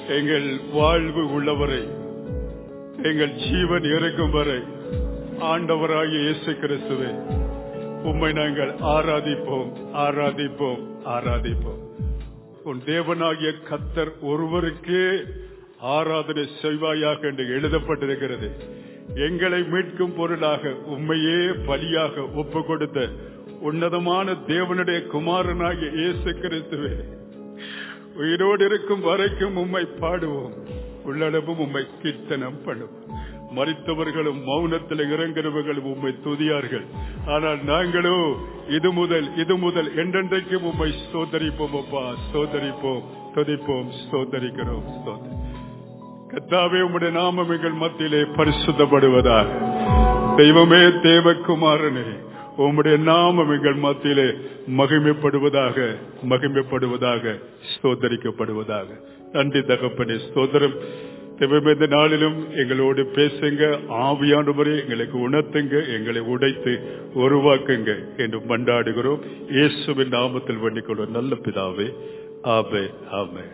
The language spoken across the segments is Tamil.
எங்கள் வாழ்வு உள்ளவரை எங்கள் ஜீவன் இருக்கும் வரை ஆண்டவராகிய இயேசு கிறிஸ்துவே உம்மை நாங்கள் ஆராதிப்போம் ஆராதிப்போம் ஆராதிப்போம் உன் தேவனாகிய கத்தர் ஒருவருக்கே ஆராதனை செய்வாயாக என்று எழுதப்பட்டிருக்கிறது எங்களை மீட்கும் பொருளாக உண்மையே பலியாக ஒப்பு கொடுத்த உன்னதமான தேவனுடைய குமாரனாகிய இயேசு கிறிஸ்துவே உயிரோடு இருக்கும் வரைக்கும் உம்மை பாடுவோம் உள்ளளவும் உம்மை கீர்த்தனம் பண்ணுவோம் மறித்தவர்களும் மௌனத்தில் இறங்குறவர்களும் உம்மை துதியார்கள் ஆனால் நாங்களோ இது முதல் இது முதல் என்றென்றைக்கும் உம்மை ஸ்தோதரிப்போம் அப்பா ஸ்தோதரிப்போம் துதிப்போம் ஸ்தோதரிக்கிறோம் ஸ்தோதரி கத்தாவே உம்முடைய நாமம் எங்கள் மத்தியிலே பரிசுத்தப்படுவதாக தெய்வமே தேவகுமாரனே உம்முடைய நாமம் எங்கள் மத்தியிலே மகிமைப்படுவதாக மகிமைப்படுவதாக ஸ்தோதரிக்கப்படுவதாக நன்றி தகப்பனே ஸ்தோதரம் தெய்வமே இந்த நாளிலும் எங்களோடு பேசுங்க ஆவியானவரே எங்களுக்கு உணர்த்துங்க எங்களை உடைத்து உருவாக்குங்க என்று மண்டாடுகிறோம் இயேசுவின் நாமத்தில் வேண்டிக்கொள்வோம் நல்ல பிதாவே ஆமே ஆமே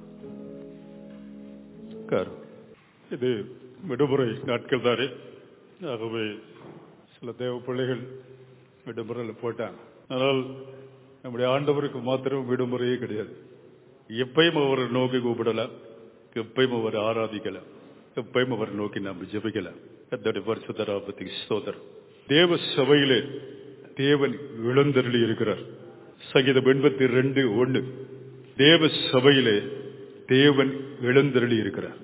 இது விடுமுறை நாட்கள் தானே ஆகவே சில தேவ பிள்ளைகள் விடுமுறையில் போட்டாங்க ஆனால் நம்முடைய ஆண்டவருக்கு மாத்திரம் விடுமுறையே கிடையாது எப்பயும் அவரை நோக்கி கூப்பிடலாம் எப்பயும் அவர் ஆராதிக்கலாம் எப்பயும் அவர் நோக்கி நாம் ஜெபிக்கலாம் கத்தோடைய பரிசுத்தராபத்துக்கு ஸ்தோதரம் தேவ சபையிலே தேவன் இழந்தருளி இருக்கிறார் சங்கீதம் எண்பத்தி ரெண்டு ஒன்று தேவ சபையிலே தேவன் எழுந்தருளி இருக்கிறார்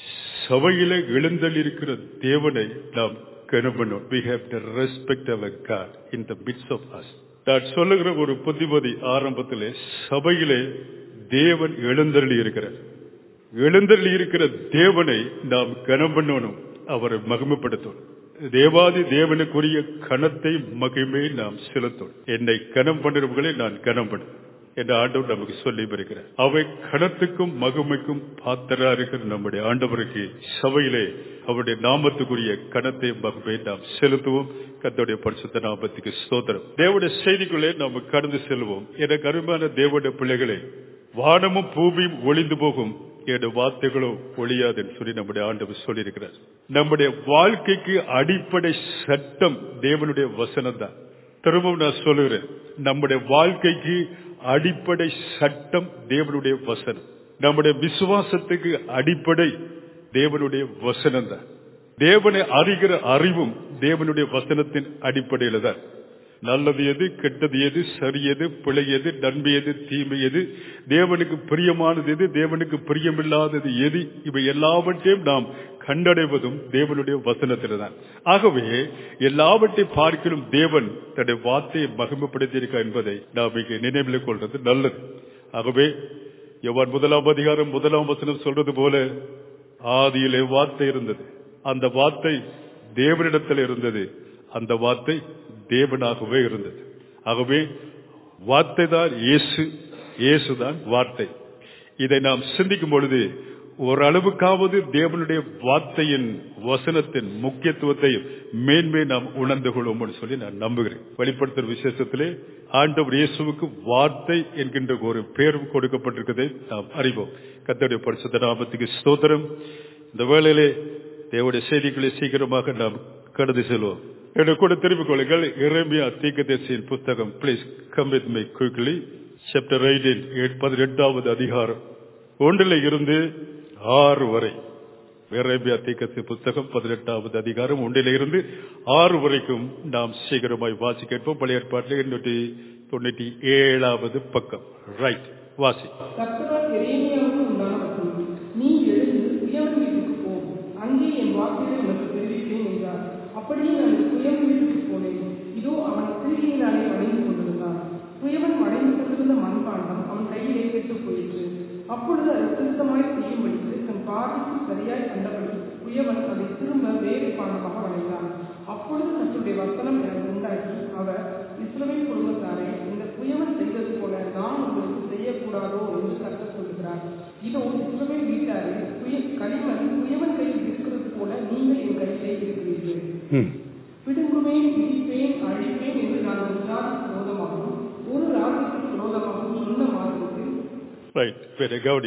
சபையிலே எழுந்தருளி இருக்கிற தேவனை நாம் கனப்பணும் we have to respect our God in the midst of us நான் சொல்லுகிற ஒரு புத்திமதி ஆரம்பத்திலே சபையிலே தேவன் எழுந்தருளி இருக்கிறார் எழுந்தருளி இருக்கிற தேவனை நாம் கனம் பண்ணணும் அவரை மகிமைப்படுத்தணும் தேவாதி தேவனுக்குரிய கணத்தை மகிமை நாம் செலுத்தும் என்னை கனம் பண்ணுறவர்களை நான் கனம் பண்ண என்ற ஆண்டவர் நமக்கு சொல்லி வருகிறார் அவை கணத்துக்கும் மகிமைக்கும் பாத்தரா இருக்கிற நம்முடைய ஆண்டவருக்கு சபையிலே அவருடைய நாமத்துக்குரிய கணத்தை மகிமை நாம் செலுத்துவோம் கத்தோடைய பரிசுத்த நாமத்துக்கு ஸ்தோத்திரம் தேவனுடைய செய்திக்குள்ளே நாம் கடந்து செல்வோம் எனக்கு அருமையான தேவனுடைய பிள்ளைகளே வானமும் பூமியும் ஒளிந்து போகும் என்ற வார்த்தைகளும் ஒழியாதுன்னு சொல்லி நம்முடைய ஆண்டவர் சொல்லியிருக்கிறார் நம்முடைய வாழ்க்கைக்கு அடிப்படை சட்டம் தேவனுடைய வசனம் தான் திரும்பவும் நான் சொல்லுகிறேன் நம்முடைய வாழ்க்கைக்கு அடிப்படை சட்டம் தேவனுடைய வசனம் நம்முடைய விசுவாசத்துக்கு அடிப்படை தேவனுடைய வசனம் தான் தேவனை அறிகிற அறிவும் தேவனுடைய வசனத்தின் அடிப்படையில தான் நல்லது எது கெட்டது எது சரியது பிழை எது நன்மை எது தீமை எது தேவனுக்கு பிரியமானது எது தேவனுக்கு பிரியமில்லாதது எது இவை எல்லாவற்றையும் நாம் கண்டடைவதும் தேவனுடைய வசனத்தில் தான் ஆகவே எல்லாவற்றை பார்க்கலும் தேவன் தன்னுடைய வார்த்தையை மகிமைப்படுத்தியிருக்க என்பதை நாம் இங்கே நினைவில் கொள்வது நல்லது ஆகவே எவ்வாறு முதலாம் அதிகாரம் முதலாம் வசனம் சொல்றது போல ஆதியிலே வார்த்தை இருந்தது அந்த வார்த்தை தேவனிடத்தில் இருந்தது அந்த வார்த்தை தேவனாகவே இருந்தது ஆகவே வார்த்தை தான் இயேசு இயேசுதான் வார்த்தை இதை நாம் சிந்திக்கும் பொழுது ஓரளவுக்காவது தேவனுடைய வார்த்தையின் வசனத்தின் முக்கியத்துவத்தையும் மேன்மை நாம் உணர்ந்து கொள்வோம் சொல்லி நான் நம்புகிறேன் வெளிப்படுத்துற விசேஷத்திலே ஆண்டவர் இயேசுவுக்கு வார்த்தை என்கின்ற ஒரு பேரும் கொடுக்கப்பட்டிருக்கதை நாம் அறிவோம் கத்தோடைய பரிசுத்த நாமத்துக்கு ஸ்தோத்திரம் இந்த வேளையிலே தேவடைய செய்திகளை சீக்கிரமாக நாம் கடந்து செல்வோம் என்னை கூட திரும்பிக் கொள்ளுங்கள் இறைமையா தீக்கதேசியின் புஸ்தகம் please come with me quickly chapter eighteen பதினெட்டாவது அதிகாரம் ஒன்றில் இருந்து ஆறு வரை இறைமையா தீக்கத்தி புஸ்தகம் பதினெட்டாவது அதிகாரம் ஒன்றில் இருந்து ஆறு வரைக்கும் நாம் சீக்கிரமாய் வாசி கேட்போம் பழைய ஏற்பாட்டில் எண்ணூற்றி தொண்ணூற்றி ஏழாவது பக்கம் ரைட் வாசி கர்த்தரால் எரேமியாவுக்கு உண்டான வசனம் நீ எழுந்து குயவன் வீட்டுக்கு போ அங்கே என் வார்த்தைகளை உனக்கு தெரிவிப்பேன் என்றார் அப்படியே நான் குயவன் வீட்டுக்கு போனேன் இதோ அவன் கிழக்கினாலே வளைந்து கொண்டிருந்தான் குயவன் வளைந்து கொண்டிருந்த மண்பாண்டம் அவன் கையிலே கெட்டு போயிற்று அப்பொழுது அதை திருத்தமாய் செய்யும்படிக்கு தன் பார்வைக்கு சரியாய் கண்டபடி குயவன் அதை திரும்ப வேறு பாண்டமாக வளைந்தான் அப்பொழுது கர்த்தருடைய வசனம் எனக்கு உண்டாகி அவர் இஸ்ரவேல் குடும்பத்தாரே இந்த குயவன் செய்தது போல நான் உங்களுக்கு செய்யக்கூடாதோ என்று கர்த்தர் சொல்கிறார் இதோ இஸ்ரவேல் வீட்டாரே குய களிமண் குயவன் கையில் இருக்கிறது போல நீங்கள் என் கையிலே இருக்கிறீர்கள் பிடுங்குவேன் இடிப்பேன் அழிப்பேன் என்று நான் ஒரு ஜாதிக்கு விரோதமாகவும் ஒரு ராஜ்யத்துக்கு விரோதமாகவும் சொன்ன மாதிரி ரைட் வேற கவுடி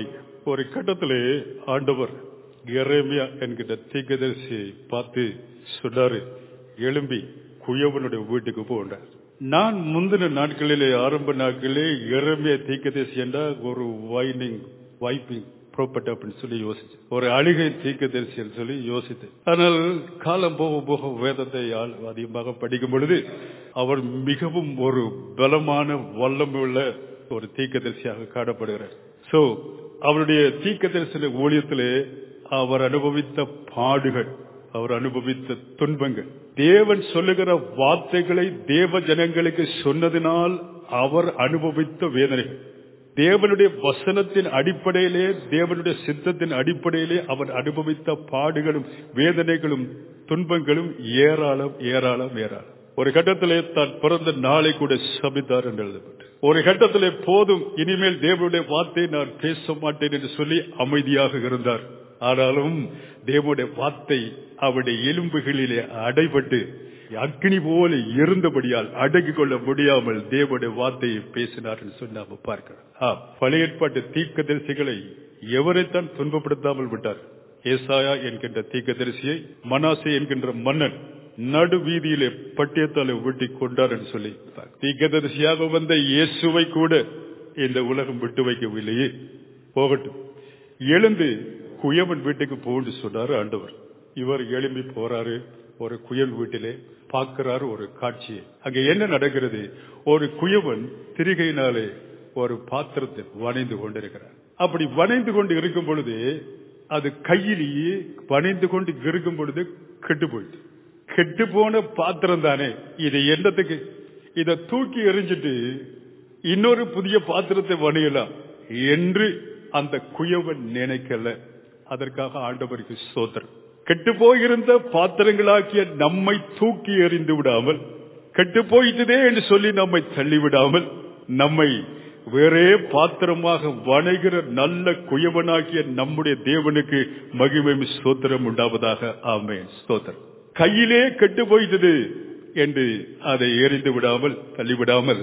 ஒரு கட்டத்திலே ஆண்டவர் எரேமியா என்கிற தீர்க்கதரிசியை பார்த்து சொன்னாரு எழும்பி குயவனுடைய வீட்டுக்கு போன்றார் நான் முந்தின நாட்களிலே ஆரம்ப நாட்களிலே எரேமியா தீர்க்கதரிசி என்றால் ஒரு வைனிங் வைப்பிங் ப்ராப்பர்ட் அப்படின்னு சொல்லி யோசிச்சு ஒரு அழுகை தீர்க்கதரிசி என்று சொல்லி யோசித்து ஆனால் காலம் போக போக வேதத்தை ஆள் அதிகமாக படிக்கும் பொழுது அவர் மிகவும் ஒரு பலமான வல்லமுள்ள ஒரு தீர்க்கதரிசியாக காணப்படுகிறார் சோ அவருடைய தீர்க்கதரிசன ஊழியத்திலே அவர் அனுபவித்த பாடுகள் அவர் அனுபவித்த துன்பங்கள் தேவன் சொல்லுகிற வார்த்தைகளை தேவ ஜனங்களுக்கு சொன்னதினால் அவர் அனுபவித்த வேதனைகள் தேவனுடைய வசனத்தின் அடிப்படையிலே தேவனுடைய சித்தத்தின் அடிப்படையிலே அவர் அனுபவித்த பாடுகளும் வேதனைகளும் துன்பங்களும் ஏராளம் ஏராளம் ஏராளம் ஒரு கட்டத்திலே தான் பிறந்த நாளை கூட சபித்தார் என்று எழுதப்பட்டு ஒரு கட்டத்திலே போதும் இனிமேல் தேவனுடைய வார்த்தையை நான் பேச மாட்டேன் என்று சொல்லி அமைதியாக இருந்தார் ஆனாலும் தேவனுடைய வார்த்தை அவருடைய எலும்புகளிலே அடைபட்டு அக்னி போல இருந்தபடியால் அடக்கிக் கொள்ள முடியாமல் தேவனுடைய வார்த்தையை பேசினார் என்று சொல்லி நாம பார்க்கிறோம் பழைய ஏற்பாட்டு தீர்க்கதரிசிகளை எவரைத்தான் துன்பப்படுத்தாமல் விட்டார் ஏசாயா என்கின்ற தீர்க்கதரிசியை மனாசே என்கின்ற மன்னன் நடு வீதியிலே பட்டியத்தாலே வெட்டி கொண்டார் என்று சொல்லி தீர்க்கதரிசியாக வந்த இயேசுவை கூட இந்த உலகம் விட்டு வைக்கவில்லையே போகட்டும் எழுந்து குயவன் வீட்டுக்கு போன்னு சொன்னாரு ஆண்டவர் இவர் எழும்பி போறாரு ஒரு குயன் வீட்டிலே பார்க்கிறாரு ஒரு காட்சியை அங்க என்ன நடக்கிறது ஒரு குயவன் திரிகையினாலே ஒரு பாத்திரத்தை வணைந்து கொண்டிருக்கிறார் அப்படி வணைந்து கொண்டு இருக்கும் பொழுது அது கையிலேயே வணைந்து கொண்டு இருக்கும் பொழுது கெட்டு போயிட்டு கெட்டு போன பாத்திரம் தானே இது என்னத்துக்கு இத தூக்கி எறிஞ்சிட்டு இன்னொரு புதிய பாத்திரத்தை வணியலாம் என்று அந்த குயவன் நினைக்கல அதற்காக ஆண்டவருக்கு சோதரம் கெட்டு போயிருந்த பாத்திரங்களாக்கிய நம்மை தூக்கி எறிந்து விடாமல் கெட்டு போயிட்டதே என்று சொல்லி நம்மை தள்ளிவிடாமல் நம்மை வேறே பாத்திரமாக வணைகிற நல்ல குயவனாகிய நம்முடைய தேவனுக்கு மகிமை ஸ்தோத்திரம் உண்டாவதாக ஆமேன் ஸ்தோத்திரம் கையிலே கெட்டு போயிட்டது என்று அதை எறிந்து விடாமல் தள்ளிவிடாமல்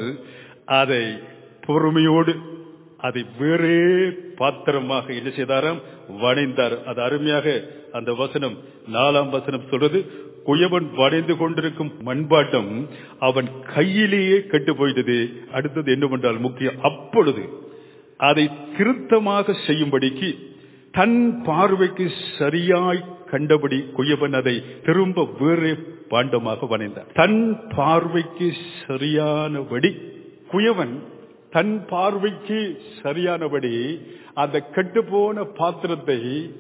அதை பொறுமையோடு அதை வேறே பாத்திரமாக என்ன செய்தாராம் வணைந்தார் அது அருமையாக அந்த வசனம் நாலாம் வசனம் சொல்றது குயவன் வணைந்து கொண்டிருக்கும் மண்பாட்டம் அவன் கையிலேயே கெட்டு போயிட்டது அடுத்தது என்னவென்றால் முக்கியம் அப்பொழுது அதை திருத்தமாக செய்யும்படிக்கு தன் பார்வைக்கு சரியாய் கண்டபடி குயவன் அதை திரும்ப வேறே பாண்டமாக வணைந்தார் தன் பார்வைக்கு சரியானபடி குயவன் தன் பார்வைக்கு சரியானபடி அந்த கெட்டுப்போன பாத்திரத்தை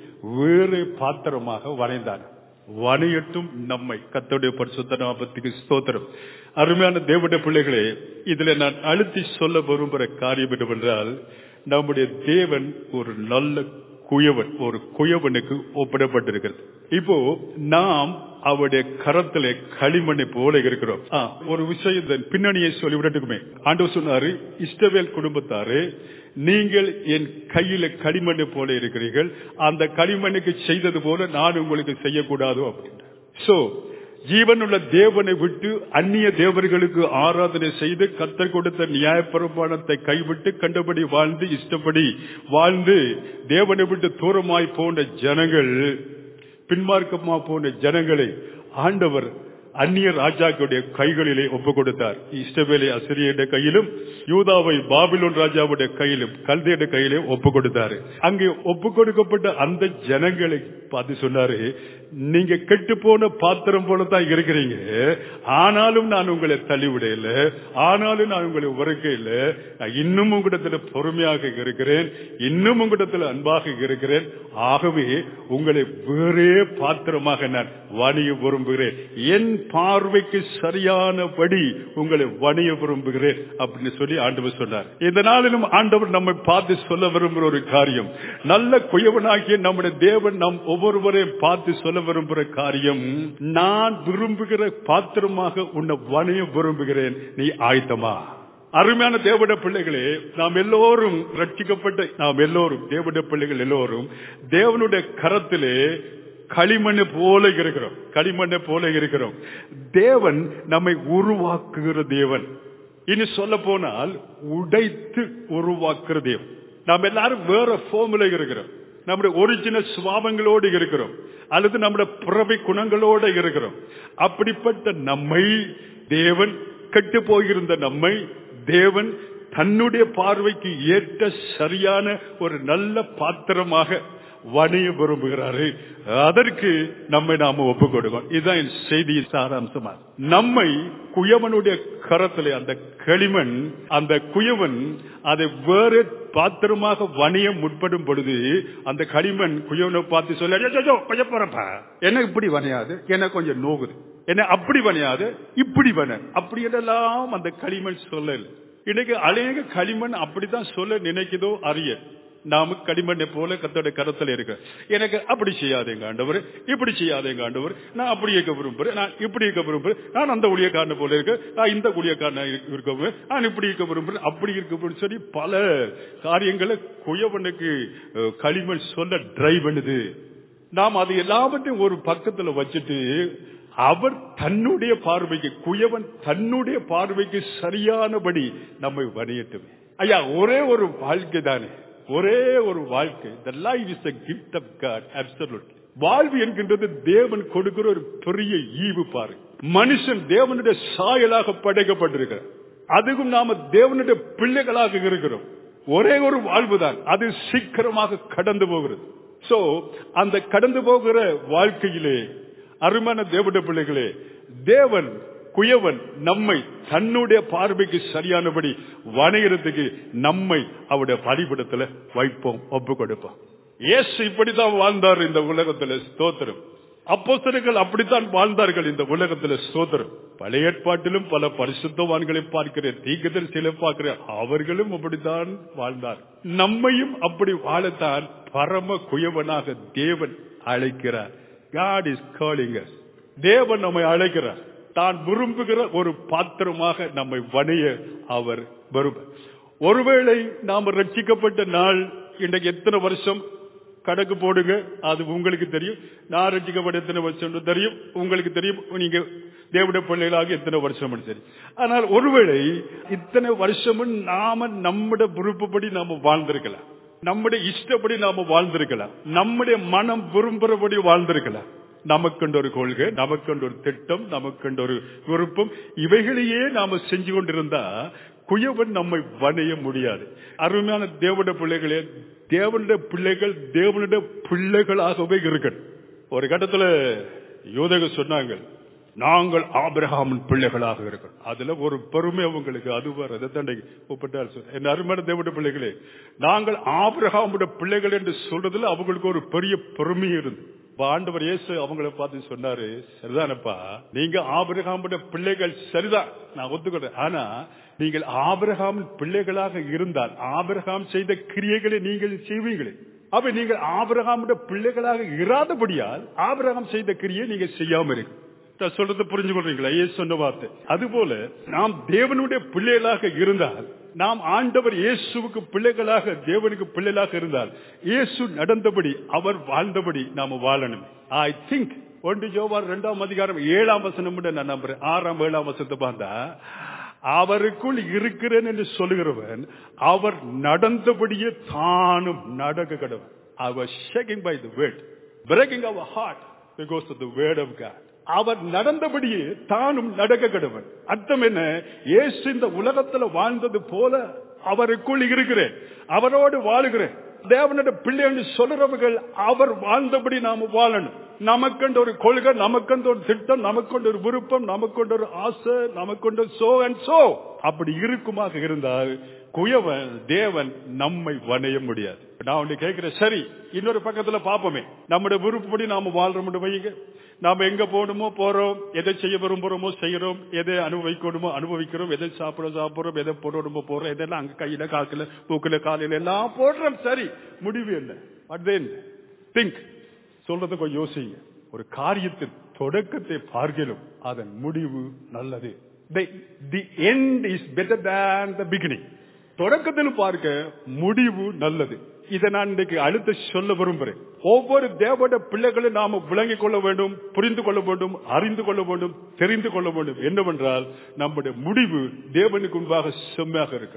வேறு பாத்திரமாக வரைந்தான் வணையட்டும் நம்மை கத்தோடைய பரிசுத்த நாமத்துக்கு ஸ்தோத்திரம் அருமையான தேவடைய பிள்ளைகளே இதுல நான் அழுத்தி சொல்ல விரும்புகிற காரியம் என்னவென்றால் நம்முடைய தேவன் ஒரு நல்ல குயவன் ஒரு குயவனுக்கு ஒப்பிடப்பட்டிருக்கிறது இப்போ நாம் அவருடைய கரத்திலே களிமண்ணை போல இருக்கிறோம் ஆ, ஒரு விஷயம் பின்னணியை சொல்லி விடட்டுக்குமே ஆண்டவர் சொன்னாரு இஸ்டவேல் குடும்பத்தாரு நீங்கள் என் கையில களிமண்ணை போல இருக்கிறீர்கள் அந்த களிமண்ணுக்கு செய்தது போல நான் உங்களுக்கு செய்யக்கூடாதோ அப்படின்ற சோ ஜீவனுள்ள தேவனை விட்டு அந்நிய தேவர்களுக்கு ஆராதனை செய்து கத்தர் கொடுத்த நியாயப்பிரமாணத்தை கைவிட்டு கண்டபடி வாழ்ந்து இஷ்டப்படி வாழ்ந்து தேவனை விட்டு தூரமாய் போன ஜனங்கள் பின்மார்க்கமா போன ஜனங்களை ஆண்டவர் அந்நிய ராஜாக்களுடைய கைகளிலே ஒப்பு கொடுத்தார் இஷ்டவேலை அசிரியருடைய கையிலும் யூதாவை பாபிலோன் ராஜாவுடைய கையிலும் கல்தையுடைய கையிலே ஒப்பு கொடுத்தாரு அங்கே ஒப்பு கொடுக்கப்பட்ட அந்த ஜனங்களை பார்த்து சொன்னாரு நீங்க கெட்டு போன பாத்திரம் போல தான் இருக்கிறீங்க ஆனாலும் நான் உங்களை தள்ளிவிடையில ஆனாலும் நான் உங்களை உரைக்க இல்லை நான் இன்னும் உங்களிடத்துல பொறுமையாக இருக்கிறேன் இன்னும் உங்களிடத்துல அன்பாக இருக்கிறேன் ஆகவே உங்களை வேறே பாத்திரமாக நான் வணிய விரும்புகிறேன் என் பார்வைக்கு சரியானபடி உங்களை வணிய விரும்புகிறேன் அப்படின்னு சொல்லி ஆண்டவர் சொன்னார் இந்த நாளிலும் ஆண்டவர் நம்மை பார்த்து சொல்ல விரும்புகிற ஒரு காரியம் நல்ல குயவனாகிய நம்முடைய தேவன் நம் ஒவ்வொருவரையும் பார்த்து சொல்ல விரும்புகிற காரியம் நான் விரும்புகிற பாத்திரமாக உன்னை வணிய விரும்புகிறேன் நீ ஆயத்தமா அருமையான தேவட பிள்ளைகளே நாம் எல்லோரும் ரட்சிக்கப்பட்ட நாம் எல்லோரும் தேவட பிள்ளைகள் எல்லோரும் தேவனுடைய கரத்திலே களிமண்ணை போல இருக்கிறோம் களிமண்ணை போல இருக்கிறோம் தேவன் நம்மை உருவாக்குகிற தேவன் இனி சொல்ல போனால் உடைத்து உருவாக்குற தேவன் நாம் எல்லாரும் வேற ஃபார்முல இருக்கிறோம் நம்முடைய ஒரிஜினல் சுவாபங்களோடு இருக்கிறோம் அல்லது நம்முடைய பிறவை குணங்களோடு இருக்கிறோம் அப்படிப்பட்ட நம்மை தேவன் கெட்டு போயிருந்த நம்மை தேவன் தன்னுடைய பார்வைக்கு ஏற்ற சரியான ஒரு நல்ல பாத்திரமாக வணிய விரும்புகிறாரு அதற்கு நம்மை நாம ஒப்பு கொடுக்கணும் இதுதான் என் செய்தி சாராம்சமா நம்மை குயவனுடைய கரத்திலே அந்த களிமண் அந்த குயவன் அதை வேறு பாத்திரமாக வணிய முற்படும் பொழுது அந்த களிமண் குயவனை பார்த்து சொல்ல கொஞ்சம் போறப்பா என்ன இப்படி வனையாது என்ன கொஞ்சம் நோகுது என்ன அப்படி வனையாது இப்படி வன அப்படி எல்லாம் அந்த களிமண் சொல்லல இன்னைக்கு அநேக களிமண் அப்படித்தான் சொல்ல நினைக்குதோ அறிய நாம களிமண்ணை போல கத்தோட கரத்துல இருக்கு எனக்கு அப்படி செய்யாதேங்க ஆண்டவர் இப்படி செய்யாதேங்க ஆண்டவர் நான் அப்படி இருக்க விரும்புறேன் நான் இப்படி இருக்க விரும்புறேன் நான் அந்த ஊழியக்காரனை போல இருக்க நான் இந்த ஊழியக்காரனை இருக்க விரும்புறேன் நான் இப்படி இருக்க விரும்புறேன் அப்படி இருக்க சொல்லி பல காரியங்களை குயவனுக்கு அஹ், களிமண் சொல்ல ட்ரை பண்ணுது நாம் அது எல்லாவற்றையும் ஒரு பக்கத்துல வச்சுட்டு அவர் தன்னுடைய பார்வைக்கு குயவன் தன்னுடைய பார்வைக்கு சரியானபடி நம்மை வணியட்டும் ஐயா ஒரே ஒரு வாழ்க்கை தானே ஒரே ஒரு வாழ்க்கை the life is a gift of God absolutely வாழ்வு என்கின்றது தேவன் கொடுக்கிற ஒரு பெரிய ஈவு பாரு மனுஷன் தேவனுடைய சாயலாக படைக்கப்பட்டிருக்கிறார் அதுவும் நாம தேவனுடைய பிள்ளைகளாக இருக்கிறோம் ஒரே ஒரு வாழ்வு தான் அது சீக்கிரமாக கடந்து போகிறது சோ அந்த கடந்து போகிற வாழ்க்கையிலே அருமையான தேவனுடைய பிள்ளைகளே தேவன் குயவன் நம்மை தன்னுடைய பார்வைக்கு சரியானபடி வணைகிறதுக்கு நம்மை அவருடைய பலிபடத்துல வைப்போம் ஒப்பு கொடுப்போம் இயேசு இப்படித்தான் வாழ்ந்தார் இந்த உலகத்துல ஸ்தோத்திரம் அப்போஸ்தலர்கள் அப்படித்தான் வாழ்ந்தார்கள் இந்த உலகத்துல ஸ்தோத்திரம் பழைய ஏற்பாட்டிலும் பல பரிசுத்தவான்களை பார்க்கிறேன் தீக்கதரிசிகளை பார்க்கிறேன் அவர்களும் அப்படித்தான் வாழ்ந்தார் நம்மையும் அப்படி வாழத்தான் பரம குயவனாக தேவன் அழைக்கிறார் God is calling us. தேவன் நம்மை அழைக்கிறார் தான் விரும்புகிற ஒரு பாத்திரமாக நம்மை வணைய அவர் வருவார் ஒருவேளை நாம் ரட்சிக்கப்பட்ட நாள் இன்றைக்கு எத்தனை வருஷம் கணக்கு போடுங்க அது உங்களுக்கு தெரியும் நான் ரட்சிக்கப்பட்ட எத்தனை வருஷம் தெரியும் உங்களுக்கு தெரியும் நீங்க தேவடைய பிள்ளைகளாக எத்தனை வருஷம் தெரியும் ஆனால் ஒருவேளை இத்தனை வருஷமும் நாம நம்முடைய விருப்பப்படி நாம வாழ்ந்திருக்கலாம் நம்முடைய இஷ்டப்படி நாம வாழ்ந்திருக்கலாம் நம்முடைய மனம் விரும்புறபடி வாழ்ந்திருக்கலாம் நமக்கென்று ஒரு கொள்கை நமக்கென்று ஒரு திட்டம் நமக்கென்று ஒரு விருப்பம் இவைகளையே நாம செஞ்சு கொண்டிருந்தா குயவன் நம்மை வணைய முடியாது அருமையான தேவனுடைய பிள்ளைகளே தேவனுடைய பிள்ளைகள் தேவனுடைய பிள்ளைகளாகவே இருக்கணும் ஒரு கட்டத்துல யோதக சொன்னாங்க நாங்கள் ஆபிரகாமின் பிள்ளைகளாக இருக்கணும் அதுல ஒரு பெருமை அவங்களுக்கு அது வர ஒப்பட்டால் என் அருமையான தேவனுடைய பிள்ளைகளே நாங்கள் ஆபிரகாமுடைய பிள்ளைகள் என்று சொல்றதுல அவங்களுக்கு ஒரு பெரிய பெருமை இருந்து இப்ப ஆண்டவர் இயேசு அவங்கள பார்த்து சொன்னாரு சரிதானப்பா நீங்க ஆபிரகாமுடைய பிள்ளைகள் சரிதான் நான் ஒத்துக்கிறேன் ஆனா நீங்கள் ஆபிரகாமின் பிள்ளைகளாக இருந்தால் ஆபிரகாம் செய்த கிரியைகளை நீங்கள் செய்வீங்களே அப்ப நீங்கள் ஆபிரகாமுடைய பிள்ளைகளாக இராதபடியால் ஆபிரகாம் செய்த கிரியை நீங்க செய்யாம இருக்கு நான் சொல்றது புரிஞ்சு கொள்றீங்களா ஏசு சொன்ன வார்த்தை அதுபோல நாம் தேவனுடைய பிள்ளைகளாக இருந்தால் நாம் ஆண்டவர் இயேசுவுக்கு பிள்ளைகளாக தேவனுக்கு பிள்ளைகளாக இருந்தால் இயேசு நடந்தபடி அவர் வாழ்ந்தபடி நாம வாழணும் ஐ திங்க் ஒன்று ஜோவார் இரண்டாம் அதிகாரம் ஏழாம் வசனம் நான் நம்புறேன் ஆறாம் ஏழாம் வசனத்தை பார்த்தா அவருக்குள் இருக்கிறேன் என்று சொல்லுகிறவன் அவர் நடந்தபடியே தானும் நடக்க கடவன் அவர் shaking by the word breaking our heart because of the word of God அவர் நடந்தபடியே தானும் நடக்க கடவன் அர்த்தம் என்ன இயேசு இந்த உலகத்துல வாழ்ந்தது போல அவருக்குள் இருக்கிறேன் அவரோடு வாழுகிறேன் தேவனுடைய பிள்ளை என்று சொல்றவர்கள் அவர் வாழ்ந்தபடி நாம வாழணும் நமக்கென்று ஒரு கொள்கை நமக்கென்று ஒரு திட்டம் நமக்கொண்டு ஒரு விருப்பம் நமக்கொண்டு ஒரு ஆசை நமக்கொண்டு சோ அண்ட் சோ அப்படி இருக்குமாக இருந்தால் குயவன் தேவன் நம்மை வணைய முடியாது நான் ஒண்ணு கேட்கிறேன் சரி இன்னொரு பக்கத்துல பாப்போமே நம்முடைய விருப்பப்படி நாம வாழ்றோம் வைங்க நாம எங்க போகணுமோ போறோம் எதை செய்ய விரும்புறோமோ செய்யறோம் எதை அனுபவிக்கணுமோ அனுபவிக்கிறோம் எதை சாப்பிட சாப்பிடுறோம் எதை போடணுமோ போறோம் எதெல்லாம் அங்க கையில காக்குல மூக்குல காலையில எல்லாம் போடுறோம் சரி முடிவு என்ன பட் தென் திங்க் சொல்றத கொஞ்சம் யோசிங்க ஒரு காரியத்தின் தொடக்கத்தை பார்க்கலும் அதன் முடிவு நல்லது the end is better than the beginning தொடக்கத்தில் பார்க்க முடிவு நல்லது இதை நான் இன்றைக்கு அழுத்த சொல்ல விரும்புகிறேன் ஒவ்வொரு தேவட பிள்ளைகளும் நாம விளங்கிக் கொள்ள வேண்டும் புரிந்து கொள்ள வேண்டும் அறிந்து கொள்ள வேண்டும் தெரிந்து கொள்ள வேண்டும் என்னவென்றால் நம்முடைய முடிவு தேவனுக்கு முன்பாக செம்மையாக இருக்கு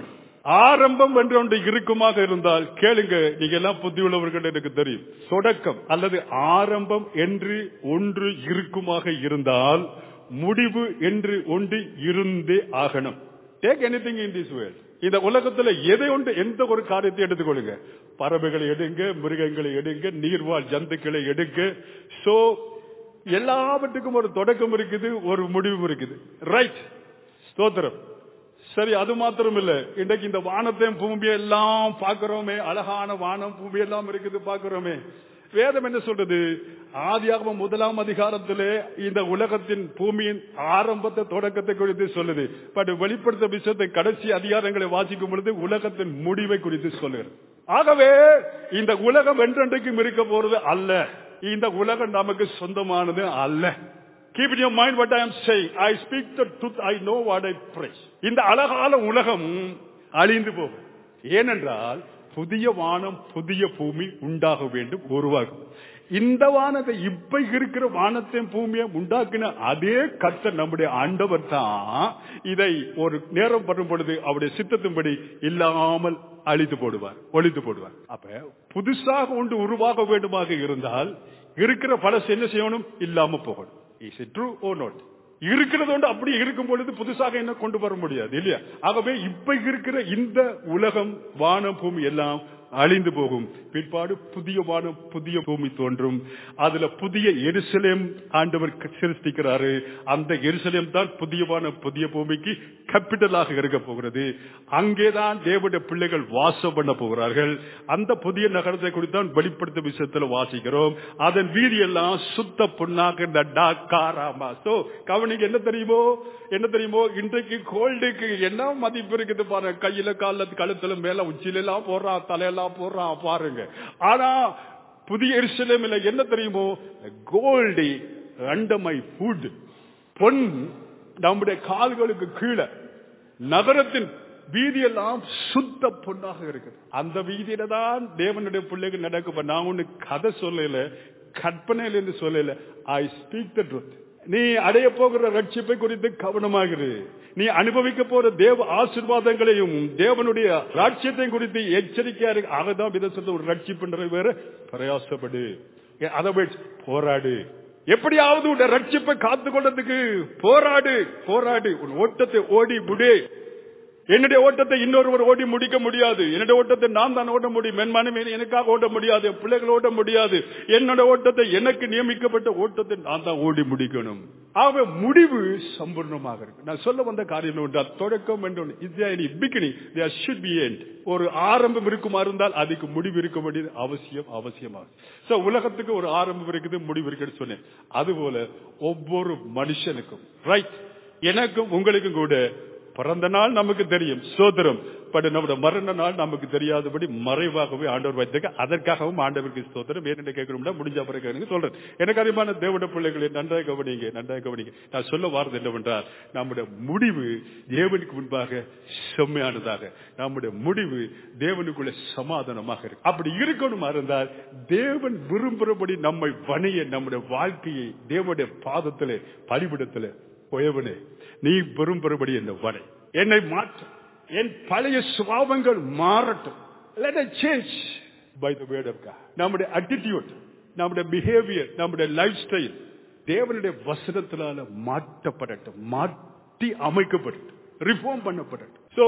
ஆரம்பம் என்று ஒன்று இருக்குமாக இருந்தால் கேளுங்க நீங்க எல்லாம் புத்தி உள்ளவர்கள் எனக்கு தெரியும் தொடக்கம் அல்லது ஆரம்பம் என்று ஒன்று இருக்குமாக இருந்தால் முடிவு என்று ஒன்று இருந்தே ஆகணும் take anything in this world இந்த உலகத்துல எதை ஒன்று எந்த ஒரு காரியத்தை எடுத்துக்கொள்ளுங்க பறவைகளை எடுங்க மிருகங்களை எடுங்க நீர்வாழ் ஜந்துக்களை எடுங்க சோ எல்லாவற்றுக்கும் ஒரு தொடக்கம் இருக்குது ஒரு முடிவும் இருக்குது ரைட் ஸ்தோத்திரம் சரி அது மாத்திரம் இல்ல இன்றைக்கு இந்த வானத்தையும் பூமியை எல்லாம் பார்க்கிறோமே அழகான வானம் பூமி எல்லாம் இருக்குது பார்க்கிறோமே வேதம் என்ன சொல்றது ஆதியாகமம் முதலாம் அதிகாரத்திலே இந்த உலகத்தின் பூமியின் ஆரம்பத்தை தொடக்கத்தை குறித்து சொல்லுது பட் வெளிப்படுத்த விஷயத்தை கடைசி அதிகாரங்களை வாசிக்கும் பொழுது உலகத்தின் முடிவை குறித்து சொல்லுகிறது ஆகவே இந்த உலகம் என்றென்றைக்கும் இருக்க போறது அல்ல இந்த உலகம் நமக்கு சொந்தமானது அல்ல Keep in your mind what I am saying. I speak the truth. I know what I preach. இந்த அழகான உலகம் அழிந்து போகும் ஏனென்றால் புதிய வானம் புதிய பூமி உண்டாக வேண்டும் உருவாகும் இந்த வானத்தை இப்ப இருக்கிற வானத்தையும் பூமியை உண்டாக்கின அதே கர்த்தர் நம்முடைய ஆண்டவர் தான் இதை ஒரு நேரம் வரும் பொழுது அவருடைய சித்தத்தின்படி இல்லாமல் அழித்து போடுவார் ஒழித்து போடுவார் அப்ப புதுசாக ஒன்று உருவாக வேண்டுமாக இருந்தால் இருக்கிற பழசு என்ன செய்யணும் இல்லாம போகணும் is it true or not இருக்கிறது ஒன்று அப்படி இருக்கும் பொழுது புதுசாக என்ன கொண்டு வர முடியாது இல்லையா ஆகவே இப்ப இருக்கிற இந்த உலகம் வானம் பூமி எல்லாம் அழிந்து போகும் பிற்பாடு புதிய வானம் புதிய பூமி தோன்றும் அதுல புதிய எருசலேம் ஆண்டவர் சிருஷ்டிக்கிறாரு அந்த எருசலேம் தான் புதிய வானம் புதிய பூமிக்கு கேபிட்டலாக இருக்க போகிறது அங்கேதான் தேவனுடைய பிள்ளைகள் வாசம் பண்ண போகிறார்கள் அந்த புதிய நகரத்தை குறித்து தான் வெளிப்படுத்த விஷயத்துல வாசிக்கிறோம் அதன் வீதி எல்லாம் சுத்த பொன்னாக காராமா சோ கவனிக்கு என்ன தெரியுமோ என்ன தெரியுமோ இன்றைக்கு கோல்டுக்கு என்ன மதிப்பு இருக்குது பாருங்க கையில கால கழுத்துல மேல உச்சில எல்லாம் போடுறான் தலையெல்லாம் போடுறான் பாருங்க ஆனா புதிய எரிசலமில் என்ன தெரியுமோ கோல்டு அண்ட மை ஃபுட் பொன் நம்முடைய கால்களுக்கு கீழே நகரத்தின் வீதியெல்லாம் சுத்த பொண்ணாக இருக்குது அந்த வீதியில தான் தேவனுடைய பிள்ளைகள் நடக்கும் நான் ஒண்ணு கதை சொல்லல கற்பனையில் என்று சொல்லல ஐ ஸ்பீக் த ட்ரூத் நீ அடைய போகிற ரட்சிப்பை குறித்து கவனமாகிரு நீ அனுபவிக்க போற தேவ ஆசிர்வாதங்களையும் தேவனுடைய ராட்சியத்தையும் குறித்து எச்சரிக்கையா இருக்கு ஆகதான் வித சொல்ல ஒரு ரட்சிப்பு வேற பிரயாசப்படு அதை போராடு எப்படியாவது உன் ரட்சிப்பை காத்து கொண்டதுக்கு போராடு போராடு உன் ஓட்டத்தை ஓடி முடி என்னுடைய ஓட்டத்தை இன்னொருவர் ஓடி முடிக்க முடியாது என்னுடைய ஓட்டத்தை நான் தான் ஓட முடியும் என் மனைவி எனக்காக ஓட முடியாது பிள்ளைகள் ஓட முடியாது என்னோட ஓட்டத்தை எனக்கு நியமிக்கப்பட்ட ஓட்டத்தை நான் தான் ஓடி முடிக்கணும் ஆகவே முடிவு சம்பூர்ணமாக இருக்கு நான் சொல்ல வந்த காரியம் ஒன்று தொடக்கம் என்று பிகினி ஷுட் பி எண்ட் ஒரு ஆரம்பம் இருக்குமா இருந்தால் அதுக்கு முடிவு இருக்க வேண்டியது அவசியம் அவசியமாக சோ உலகத்துக்கு ஒரு ஆரம்பம் இருக்குது முடிவு இருக்குன்னு சொன்னேன் அதுபோல ஒவ்வொரு மனுஷனுக்கும் ரைட் எனக்கும் உங்களுக்கும் கூட பிறந்த நாள் நமக்கு தெரியும் சோதரம் பட் நம்முடைய மரண நாள் நமக்கு தெரியாதபடி மறைவாகவே ஆண்டவர் வைத்திருக்க அதற்காகவும் ஆண்டவருக்கு சோதரம் ஏன்னு கேட்கணும்னா முடிஞ்ச பிறகு எனக்கு சொல்றேன் எனக்கு அதிகமான தேவட பிள்ளைகளை நன்றாக கவனிங்க நன்றாக கவனிங்க நான் சொல்ல வார்த்தை என்னவென்றால் நம்முடைய முடிவு தேவனுக்கு முன்பாக செம்மையானதாக நம்முடைய முடிவு தேவனுக்குள்ள சமாதானமாக இருக்கு அப்படி இருக்கணுமா இருந்தால் தேவன் விரும்புகிறபடி நம்மை வணிய நம்முடைய வாழ்க்கையை தேவனுடைய பாதத்திலே பலிபிடத்திலே உயவனே நீ விரும்புகிறபடி என்ன வரை என்னை மாற்றும் என் பழைய சுபாவங்கள் மாறட்டும் let it change by the word of God நம்முடைய attitude நம்முடைய பிஹேவியர் நம்முடைய லைஃப் ஸ்டைல் தேவனுடைய வசனத்தினால மாற்றப்படட்டும் மாற்றி அமைக்கப்படட்டும் ரிஃபார்ம் பண்ணப்படட்டும் சோ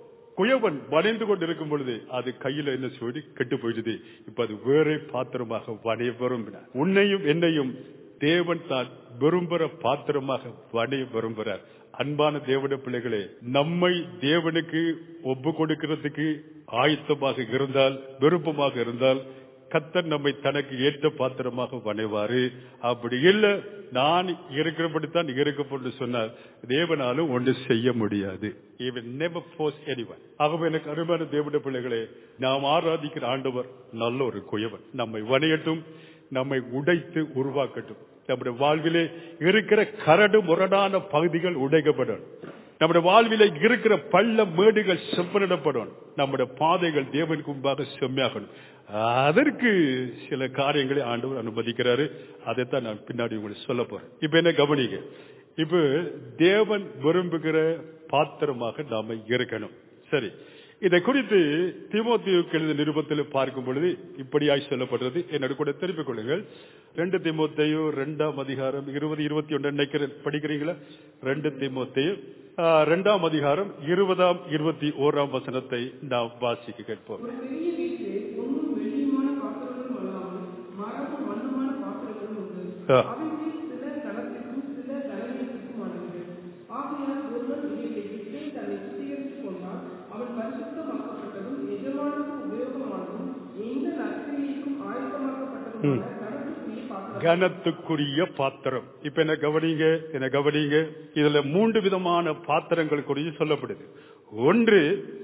குயவன் வளைந்து கொண்டிருக்கும் பொழுது அது கையில என்ன சொல்லி கெட்டு போயிடுது இப்ப அது வேறே பாத்திரமாக வடைய விரும்பினார் உன்னையும் என்னையும் தேவன் தான் விரும்புற பாத்திரமாக வடைய விரும்புறார் அன்பான தேவன பிள்ளைகளே நம்மை தேவனுக்கு ஒப்பு கொடுக்கிறதுக்கு ஆயத்தமாக இருந்தால் விருப்பமாக இருந்தால் கத்தர் நம்மை தனக்கு ஏற்ற பாத்திரமாக வணைவாரு அப்படி இல்ல நான் இருக்கிறபடித்தான் இருக்கப்பட்டு சொன்னார் தேவனாலும் ஒன்று செய்ய முடியாது even never force anyone ஆகவே எனக்கு அருமையான தேவன பிள்ளைகளே நாம் ஆராதிக்கிற ஆண்டவர் நல்ல ஒரு குயவன் நம்மை வணையட்டும் நம்மை உடைத்து உருவாக்கட்டும் நம்முடைய வாழ்விலே இருக்கிற கரடு முரடான பகுதிகள் உடைக்கப்படும் நம்முடைய வாழ்விலே இருக்கிற பள்ள மேடுகள் செப்பனிடப்படும் நம்முடைய பாதைகள் தேவனுக்கு முன்பாக செம்மையாகணும் அதற்கு சில காரியங்களை ஆண்டவர் அனுமதிக்கிறாரு அதைத்தான் நான் பின்னாடி உங்களுக்கு சொல்ல போறேன் இப்ப என்ன கவனிங்க இப்ப தேவன் விரும்புகிற பாத்திரமாக நாம இருக்கணும் சரி இதை குறித்து திமுத்தியுக்கு எழுத நிருபத்தில் பார்க்கும் பொழுது இப்படியாய் சொல்லப்படுறது என்னோட கூட திருப்பிக் கொள்ளுங்கள் ரெண்டு திமுத்தையோ ரெண்டாம் அதிகாரம் இருபது இருபத்தி ஒன்று நினைக்கிற படிக்கிறீங்களா ரெண்டு திமுத்தையோ ரெண்டாம் அதிகாரம் இருபதாம் இருபத்தி ஓராம் வசனத்தை நாம் வாசிக்க கேட்போம் ஒரு பெரிய வீட்டிலே பொன்னும் வெள்ளியுமான பாத்திரங்களும் அல்லாமல் மரமும் மண்ணுமான பாத்திரங்களும் உண்டு ஆ. அவைகளில் சில கனத்திற்கும் சில கனவீனத்திற்குமானவைகள் ஆகையால் ஒருவன் இவைகளை விட்டு தன்னை சுத்திகரித்துக் கொண்டால் அவன் பரிசுத்தமாக்கப்பட்டதும் எஜமானுக்கு உபயோகமானதும் எந்த நற்கிரியைக்கும் ஆயத்தமாக்கப்பட்டதுமான கனத்துக்குரிய பாத்திரம் கனத்துக்குரிய பாத்திரம் இப்ப என்ன கவனிங்க என்ன கவனிங்க இதுல மூன்று விதமான பாத்திரங்கள் குறித்து சொல்லப்படுது ஒன்று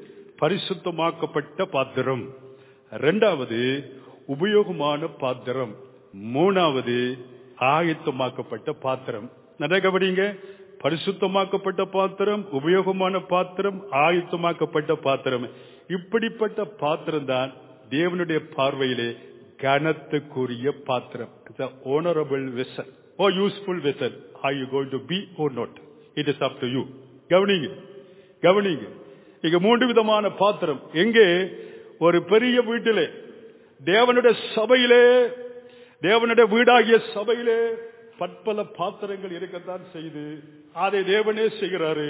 பரிசுத்தமாக்கப்பட்ட பாத்திரம் இரண்டாவது உபயோகமான பாத்திரம் மூணாவது ஆயத்தமாக்கப்பட்ட பாத்திரம் நிறைய கவனிங்க பரிசுத்தமாக்கப்பட்ட பாத்திரம் உபயோகமான பாத்திரம் ஆயத்தமாக்கப்பட்ட பாத்திரம் இப்படிப்பட்ட பாத்திரம் தான் தேவனுடைய பார்வையிலே கனத்துக்குரிய பாத்திரம் honourable vessel or useful vessel are you going to be or not it is up to you கவனிங்க கவனிங்க இங்க மூன்று விதமான பாத்திரம் எங்கே ஒரு பெரிய வீட்டிலே தேவனுடைய சபையிலே தேவனுடைய வீடாகிய சபையிலே பற்பல பாத்திரங்கள் இருக்கத்தான் செய்து அதை தேவனே செய்கிறாரு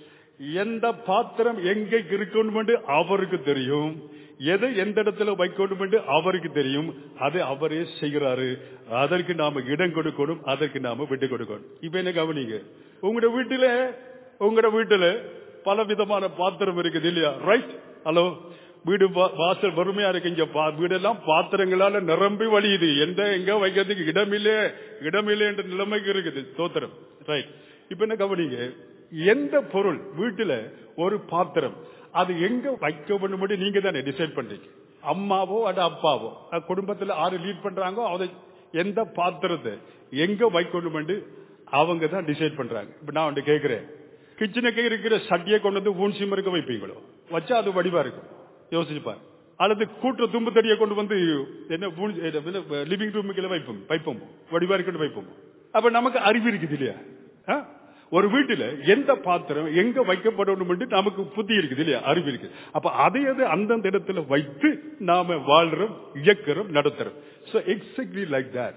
எந்த பாத்திரம் எங்க இருக்கணும் என்று அவருக்கு தெரியும் எதை எந்த இடத்துல வைக்கணும் என்று அவருக்கு தெரியும் அதை அவரே செய்கிறாரு அதற்கு நாம இடம் கொடுக்கணும் அதற்கு நாம விட்டு கொடுக்கணும் இப்ப என்ன கவனிங்க உங்களோட வீட்டில உங்களோட வீட்டுல பல விதமான பாத்திரம் இருக்குது இல்லையா ரைட் ஹலோ வீடு வா- வாசல் வறுமையா இருக்கு இங்க பா- வீடெல்லாம் பாத்திரங்களால நிரம்பி வழியுது எந்த எங்க வைக்கிறதுக்கு இடமில்லே இடமில்லை என்ற நிலைமைக்கு இருக்குது தோத்திரம் ரைட் இப்ப என்ன கவனிங்க எந்த பொருள் வீட்டுல ஒரு பாத்திரம் அது எங்க வைக்க வேண்டும் நீங்க தானே டிசைட் பண்றீங்க அம்மாவோ அட அப்பாவோ அஹ் குடும்பத்துல ஆறு லீட் பண்றாங்கோ அதை எந்த பாத்திரத்தை எங்க வைக்கணும் அவங்க தான் டிசைட் பண்றாங்க இப்ப நான் வந்து கேக்குறேன் கிச்சனுக்கு இருக்கிற சட்டியை கொண்டு வந்து ஊன் சிம்மருக்கு வைப்பீங்களோ வச்சா அது வடிவா இருக்கும் யோசிச்சு பாரு அல்லது கூட்டுற தும்பு தடியை கொண்டு வந்து என்ன லிவிங் ரூமுக்குள்ள வைப்போம் வைப்போம் வடிவா இருக்கணும் வைப்போம் அப்ப நமக்கு அறிவு இருக்குது இல்லையா ஆ? ஒரு வீட்டுல எந்த பாத்திரம் எங்க வைக்கப்படணும் என்று நமக்கு புத்தி இருக்குது இல்லையா அறிவு இருக்கு அப்ப அதை அது அந்தந்த இடத்துல வைத்து நாம வாழ்றோம் இயக்கிறோம் நடத்துறோம் சோ எக்ஸாக்ட்லி லைக் தட்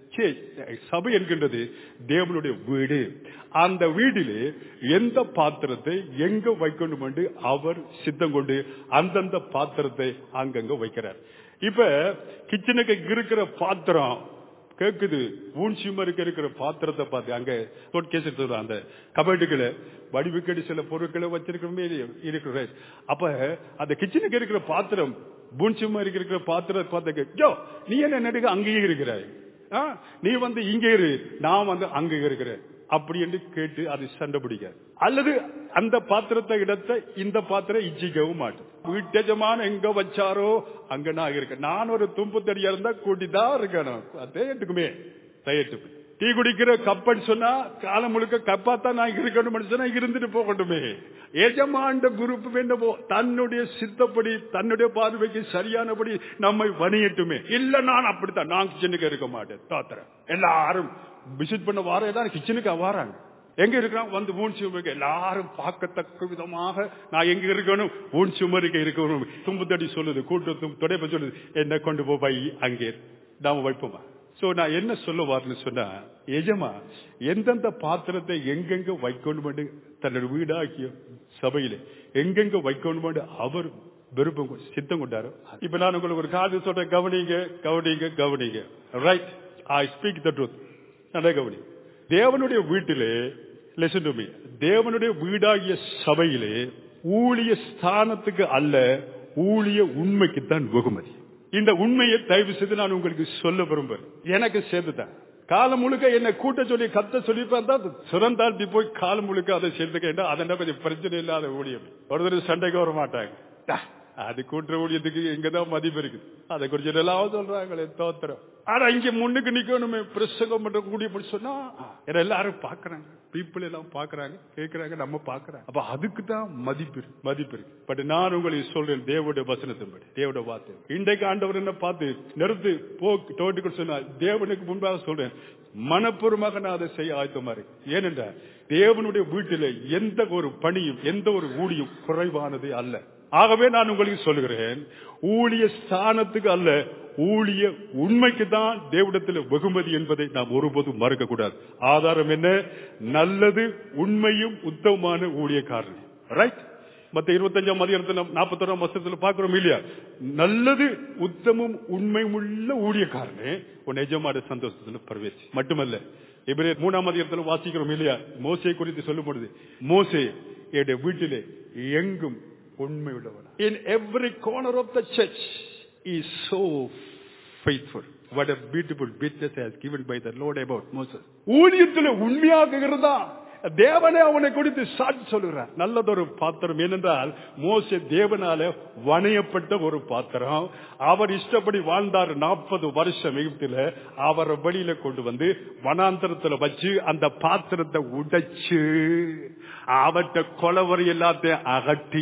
சபை என்கின்றது தேவனுடைய வீடு அந்த வீடிலே எந்த பாத்திரத்தை எங்க வைக்கணும் என்று அவர் சித்தம் கொண்டு அந்தந்த பாத்திரத்தை அங்கங்க வைக்கிறார் இப்ப கிச்சனுக்கு இருக்கிற பாத்திரம் கேக்குது ஊன்சிமருக்கு இருக்கிற பாத்திரத்தை பார்த்து அங்க கேஸ் எடுத்து அந்த கபட்டுகளை வடிவுக்கடி சில பொருட்களை வச்சிருக்கிறோமே இருக்கிற அப்ப அந்த கிச்சனுக்கு இருக்கிற பாத்திரம் பூன்சிமருக்கு இருக்கிற பாத்திரம் பார்த்து யோ நீ என்ன நடுக்க அங்கேயே இருக்கிறாய் ஆ, நீ வந்து இங்க இரு நான் வந்து அங்க இருக்கிறேன் அப்படி என்று கேட்டு அது சண்டை பிடிக்க அல்லது அந்த பாத்திரத்தை இடத்தை இந்த பாத்திரம் இச்சிக்கவும் மாட்டேன் வீட்டஜமான எங்க வச்சாரோ அங்க நான் இருக்கேன் நான் ஒரு தும்பு தடியா இருந்தா கூட்டிதான் இருக்கணும் அதே எடுக்குமே தயட்டுமே டீ குடிக்கிற கப்பன்னு சொன்னா காலம் முழுக்க கப்பாத்தான் நான் இருக்கணும் சொன்னா இருந்துட்டு போகட்டுமே எஜமாண்ட குரூப் வேண்டவோ தன்னுடைய சித்தப்படி தன்னுடைய பார்வைக்கு சரியானபடி நம்மை வணியட்டுமே இல்ல நான் அப்படித்தான் நான் கிச்சனுக்கு இருக்க மாட்டேன் தாத்திரம் எல்லாரும் விசிட் பண்ண வாரதான் கிச்சனுக்கு வாராங்க எங்க இருக்கிறான் வந்து ஊன் சுமருக்கு எல்லாரும் பார்க்கத்தக்க விதமாக நான் எங்க இருக்கணும் ஊன் சுமருக்கு இருக்கணும் தும்பு தடி சொல்லுது கூட்டத்தும் தொடைப்ப சொல்லுது என்ன கொண்டு போ போய் அங்கே நாம வைப்போமா சோ நான் என்ன சொல்ல வரேன்னு சொன்னா எஜமா எந்தெந்த பாத்திரத்தை எங்கெங்க வைக்கணும் தன்னுடைய வீடாகிய சபையில எங்கெங்க வைக்கணும் அவர் விருப்பம் கொ- சித்தம் கொண்டாரோ இப்ப நான் உங்களுக்கு ஒரு காது சொல்றேன் கவனிங்க கவனிங்க கவனிங்க right I speak the truth நல்லா கவனி தேவனுடைய வீட்டிலே listen to me தேவனுடைய வீடாகிய சபையிலே ஊழிய ஸ்தானத்துக்கு அல்ல ஊழிய உண்மைக்கு தான் வெகுமதி இந்த உண்மையை தயவு செய்து நான் உங்களுக்கு சொல்ல விரும்புறேன் எனக்கு சேர்த்துதான் காலம் முழுக்க என்ன கூட்ட சொல்லி கத்த சொல்லி பார்த்தா சுரந்தாழ்த்தி போய் காலம் முழுக்க அதை சேர்த்துக்க அதெல்லாம் கொஞ்சம் பிரச்சனை இல்லாத ஊழியம் ஒருத்தர் சண்டைக்கு வர மாட்டாங்க டா, அது கூட்டுற ஊழியத்துக்கு இங்கதான் மதிப்பு இருக்குது அதை குறிச்சு எல்லாம் சொல்றாங்களே தோத்திரம் ஆனா இங்க முன்னுக்கு நிக்கணுமே பிரசங்கம் பண்ற கூடிய சொன்னா இதை எல்லாரும் பாக்குறாங்க பீப்புள் எல்லாம் பாக்குறாங்க கேக்குறாங்க நம்ம பாக்குறாங்க அப்ப அதுக்கு தான் மதிப்பு இருக்கு, மதிப்பு இருக்கு பட் நான் உங்களுக்கு சொல்றேன் தேவனுடைய வசனத்தின்படி தேவனுடைய வார்த்தை இன்றைக்கு ஆண்டவர் என்ன பார்த்து நிறுத்து போ தோட்டுக்கு சொன்னா தேவனுக்கு முன்பாக சொல்றேன் மனப்பூர்வமாக நான் அதை செய்ய ஆயத்தமா இருக்கு ஏனென்றால் தேவனுடைய வீட்டில எந்த ஒரு பணியும் எந்த ஒரு ஊழியும் குறைவானது அல்ல ஆகவே நான் உங்களுக்கு சொல்லுகிறேன் ஊழிய ஸ்தானத்துக்கு அல்ல ஊழிய உண்மைக்கு தான் தேவடத்தில் வெகுமதி என்பதை நாம் ஒருபோதும் மறுக்க கூடாது ஆதாரம் என்ன நல்லது உண்மையும் உத்தமமான ஊழியக்காரன் ரைட் மத்த இருபத்தஞ்சாம் அதிகாரத்தில் நாற்பத்தொராம் வருஷத்துல பாக்குறோம் இல்லையா நல்லது உத்தமும் உண்மையும் உள்ள ஊழியக்காரனே உன் எஜமாட சந்தோஷத்துல பரவேசி மட்டுமல்ல இவரே மூணாம் அதிகாரத்தில் வாசிக்கிறோம் இல்லையா மோசை குறித்து சொல்லும் பொழுது மோசே என்னுடைய வீட்டிலே எங்கும் உண்மை உள்ளவன் in every corner of the church is so faithful what a beautiful witness has given by the lord about moses ஊழியத்தில் உண்மையாக இருந்தா தேவனே அவனை குறித்து சாட்சி சொல்லுகிறார் நல்லதொரு பாத்திரம் ஏனென்றால் மோசே தேவனால வணையப்பட்ட ஒரு பாத்திரம் அவர் இஷ்டப்படி வாழ்ந்தார் நாற்பது வருஷம் எகிப்தில அவரை வெளியில கொண்டு வந்து வனாந்தரத்துல வச்சு அந்த பாத்திரத்தை உடைச்சு அவற்றை கொலவரி எல்லாத்தையும் அகட்டி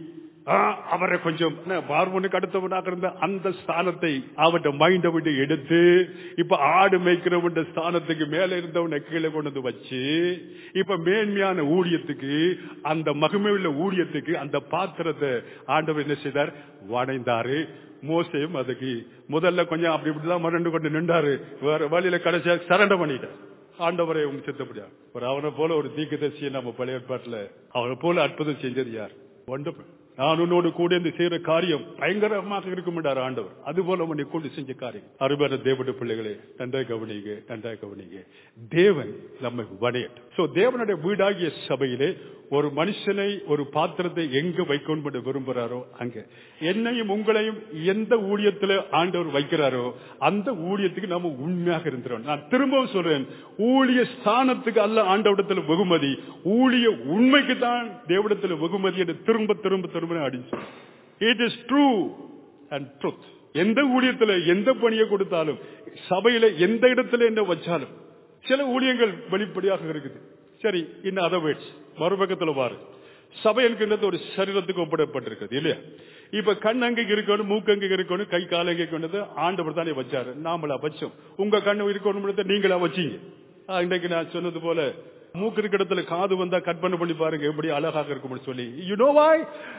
ஆ, அவரை கொஞ்சம் பார்வனுக்கு அடுத்தவனாக இருந்த அந்த ஸ்தானத்தை அவன் மைண்ட விட்டு எடுத்து இப்ப ஆடு மேய்க்கிறவன் ஸ்தானத்துக்கு மேல இருந்தவனை கீழே கொண்டு வந்து வச்சு இப்ப மேன்மையான ஊழியத்துக்கு அந்த மகிமையுள்ள ஊழியத்துக்கு அந்த பாத்திரத்தை ஆண்டவர் என்ன செய்தார் வணைந்தாரு மோசையும் அதுக்கு முதல்ல கொஞ்சம் அப்படி இப்படிதான் மறந்து கொண்டு நின்றாரு வேற வழியில கடைசியா சரண்ட பண்ணிட்டார் ஆண்டவரை உங்க சித்தப்படியா ஒரு அவனை போல ஒரு தீர்க்கதரிசியை நம்ம பழைய ஏற்பாட்டுல அவனை போல அற்புதம் செஞ்சது யார் ஒன்று நான் உன்னோடு கூட இருந்து செய்யற காரியம் பயங்கரமாக இருக்கும் என்றார் ஆண்டவர் அதுபோல உன்னை கொண்டு செஞ்ச காரியம் அருமையான தேவனுடைய பிள்ளைகளே நன்றாய் கவனிங்க நன்றாய் கவனிங்க தேவன் நம்மை வணையட்டும் சோ தேவனுடைய வீடாகிய சபையிலே ஒரு மனுஷனை ஒரு பாத்திரத்தை எங்க வைக்கணும் என்று விரும்புறாரோ அங்க என்னையும் உங்களையும் எந்த ஊழியத்துல ஆண்டவர் வைக்கிறாரோ அந்த ஊழியத்துக்கு நம்ம உண்மையாக இருந்துறோம் நான் திரும்பவும் சொல்றேன் ஊழிய ஸ்தானத்துக்கு அல்ல ஆண்டவிடத்துல வெகுமதி ஊழிய உண்மைக்கு தான் தேவடத்துல வெகுமதி என்று திரும்ப திரும்ப திரும்ப அடிச்சு it is true and truth எந்த ஊழியத்துல எந்த பணியை கொடுத்தாலும் சபையில எந்த இடத்துல என்ன வச்சாலும் சில ஊழியங்கள் வெளிப்படையாக இருக்குது சரி இன்னும் அதை வேட்ஸ் மறுபக்கத்துல பாரு சபை என்கின்றது ஒரு சரீரத்துக்கு ஒப்பிடப்பட்டிருக்குது இல்லையா இப்ப கண் அங்கே இருக்கணும் மூக்கு அங்கே இருக்கணும் கை கால் அங்கே கொண்டது ஆண்டவர் தானே வச்சாரு நாமளா வச்சோம் உங்க கண்ணு இருக்கணும் நீங்களா வச்சீங்க ஆ, இன்றைக்கு நான் சொன்னது போல மூக்கு இருக்கிற இடத்துல காது வந்தா கற்பனை பண்ணி பாருங்க எப்படி அழகாக இருக்கும்னு சொல்லி யூ நோ வாய்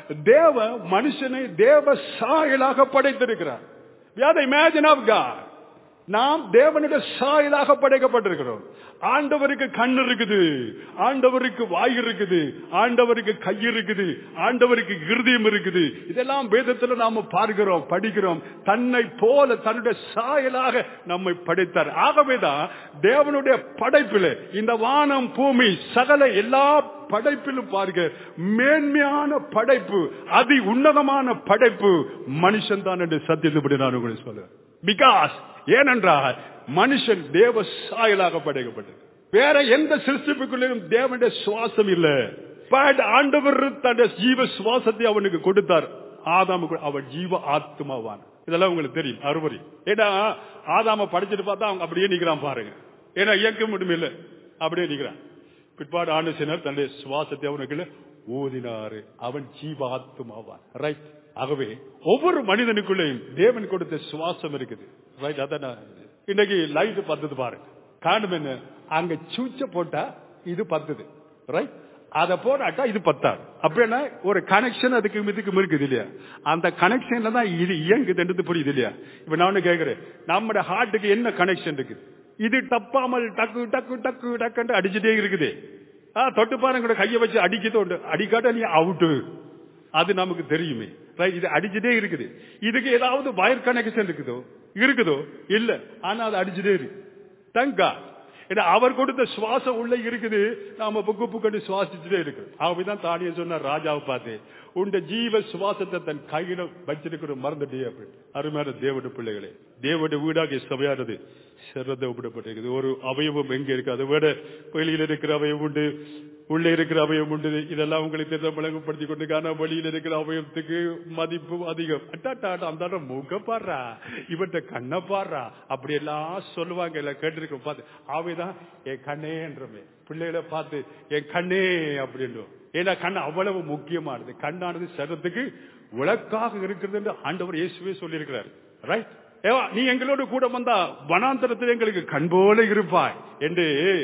தேவ மனுஷனை தேவ சாயலாக படைத்திருக்கிறார் We are the imagine of God. நாம் தேவனுடைய சாயலாக படைக்கப்பட்டிருக்கிறோம் ஆண்டவருக்கு கண் இருக்குது ஆண்டவருக்கு வாய் இருக்குது ஆண்டவருக்கு கை இருக்குது ஆண்டவருக்கு இருதயம் இருக்குது இதெல்லாம் வேதத்துல நாம பார்க்கிறோம் படிக்கிறோம் தன்னை போல தன்னுடைய சாயலாக நம்மை படைத்தார் ஆகவேதான் தேவனுடைய படைப்பில் இந்த வானம் பூமி சகல எல்லா படைப்பிலும் பாருங்க மேன்மையான படைப்பு அதி உன்னதமான படைப்பு மனுஷன் தான் என்று சத்தியத்துப்படி நான் உங்களுக்கு சொல்லுவேன் பிகாஸ் ஏனென்றால் மனுஷன் தேவ சாயலாக படைக்கப்பட்டது வேற எந்த சிருஷ்டிப்புக்குள்ளும் தேவனுடைய சுவாசம் இல்ல பட் ஆண்டவர் தன்னுடைய ஜீவ சுவாசத்தை அவனுக்கு கொடுத்தார் ஆதாமுக்கு அவன் ஜீவ ஆத்மாவான் இதெல்லாம் உங்களுக்கு தெரியும் அறுவரி ஏன்னா ஆதாம படிச்சுட்டு பார்த்தா அவங்க அப்படியே நிக்கிறான் பாருங்க ஏன்னா இயக்க முடியும் இல்ல அப்படியே நிக்கிறான் பிற்பாடு ஆண்டுசினர் தன்னுடைய சுவாசத்தை அவனுக்கு ஊதினாரு அவன் ஜீவாத்மாவான் ரைட் ஆகவே ஒவ்வொரு மனிதனுக்குள்ளேயும் தேவன் கொடுத்த சுவாசம் இருக்குது ரைட் அதான் இன்னைக்கு லைட் பத்தது பாருங்க காரணம் என்ன அங்க சூச்ச போட்டா இது பத்துது ரைட் அத போடாட்டா இது பத்தாது அப்படின்னா ஒரு கனெக்ஷன் அதுக்கு இதுக்கு இருக்குது இல்லையா அந்த கனெக்ஷன்ல தான் இது இயங்குதுன்றது புரியுது இல்லையா இப்ப நான் ஒண்ணு கேக்குறேன் நம்ம ஹார்ட்டுக்கு என்ன கனெக்ஷன் இருக்குது இது தப்பாமல் டக்கு டக்கு டக்கு டக்குன்னு அடிச்சுட்டே இருக்குது ஆ, தொட்டு பாருங்க கையை வச்சு அடிக்கதோ உண்டு அடிக்காட்ட நீ அவுட்டு அது நமக்கு தெரியுமே Right? இது அடிச்சுட்டே இருக்குது இதுக்கு ஏதாவது வயர் கனெக்ஷன் இருக்குதோ இருக்குதோ இல்ல ஆனா அது அடிச்சுட்டே இருக்கு தங்கா ஏன்னா அவர் கொடுத்த சுவாசம் உள்ள இருக்குது நாம புக்கு புக்கண்டு சுவாசிச்சுட்டே இருக்கு அவதான் தானிய சொன்ன ராஜாவை பார்த்து உண்ட ஜீவ சுவாசத்தை தன் கையில வச்சிருக்கிற மறந்துட்டே அப்படி அருமையான தேவட பிள்ளைகளே தேவட வீடாக சபையானது சிறந்த விடப்பட்டிருக்குது ஒரு அவயவம் எங்க இருக்கு அதை விட வெளியில இருக்கிற அவயம் உண்டு உள்ளே இருக்கிற அவயம் உண்டு இதெல்லாம் உங்களுக்கு தெரிந்த விளங்கப்படுத்தி கொண்டு ஆனா வெளியில இருக்கிற அவயத்துக்கு மதிப்பு அதிகம் அட்டாட்டா அந்த மூக்க பாடுறா இவன்ட்ட கண்ணை பாடுறா அப்படி எல்லாம் சொல்லுவாங்க எல்லாம் கேட்டிருக்க பார்த்து ஆவைதான் என் கண்ணேன்றமே பிள்ளைகளை பார்த்து என் கண்ணே அப்படின்னு ஏன்னா கண் அவ்வளவு முக்கியமானது கண்ணானது சரத்துக்கு விளக்காக இருக்கிறது என்று ஆண்டவர் இயேசுவே சொல்லியிருக்கிறார் ரைட் ஏவா நீ எங்களோடு கூட வந்தா வனாந்தரத்தில் எங்களுக்கு கண் போல இருப்பாய் என்று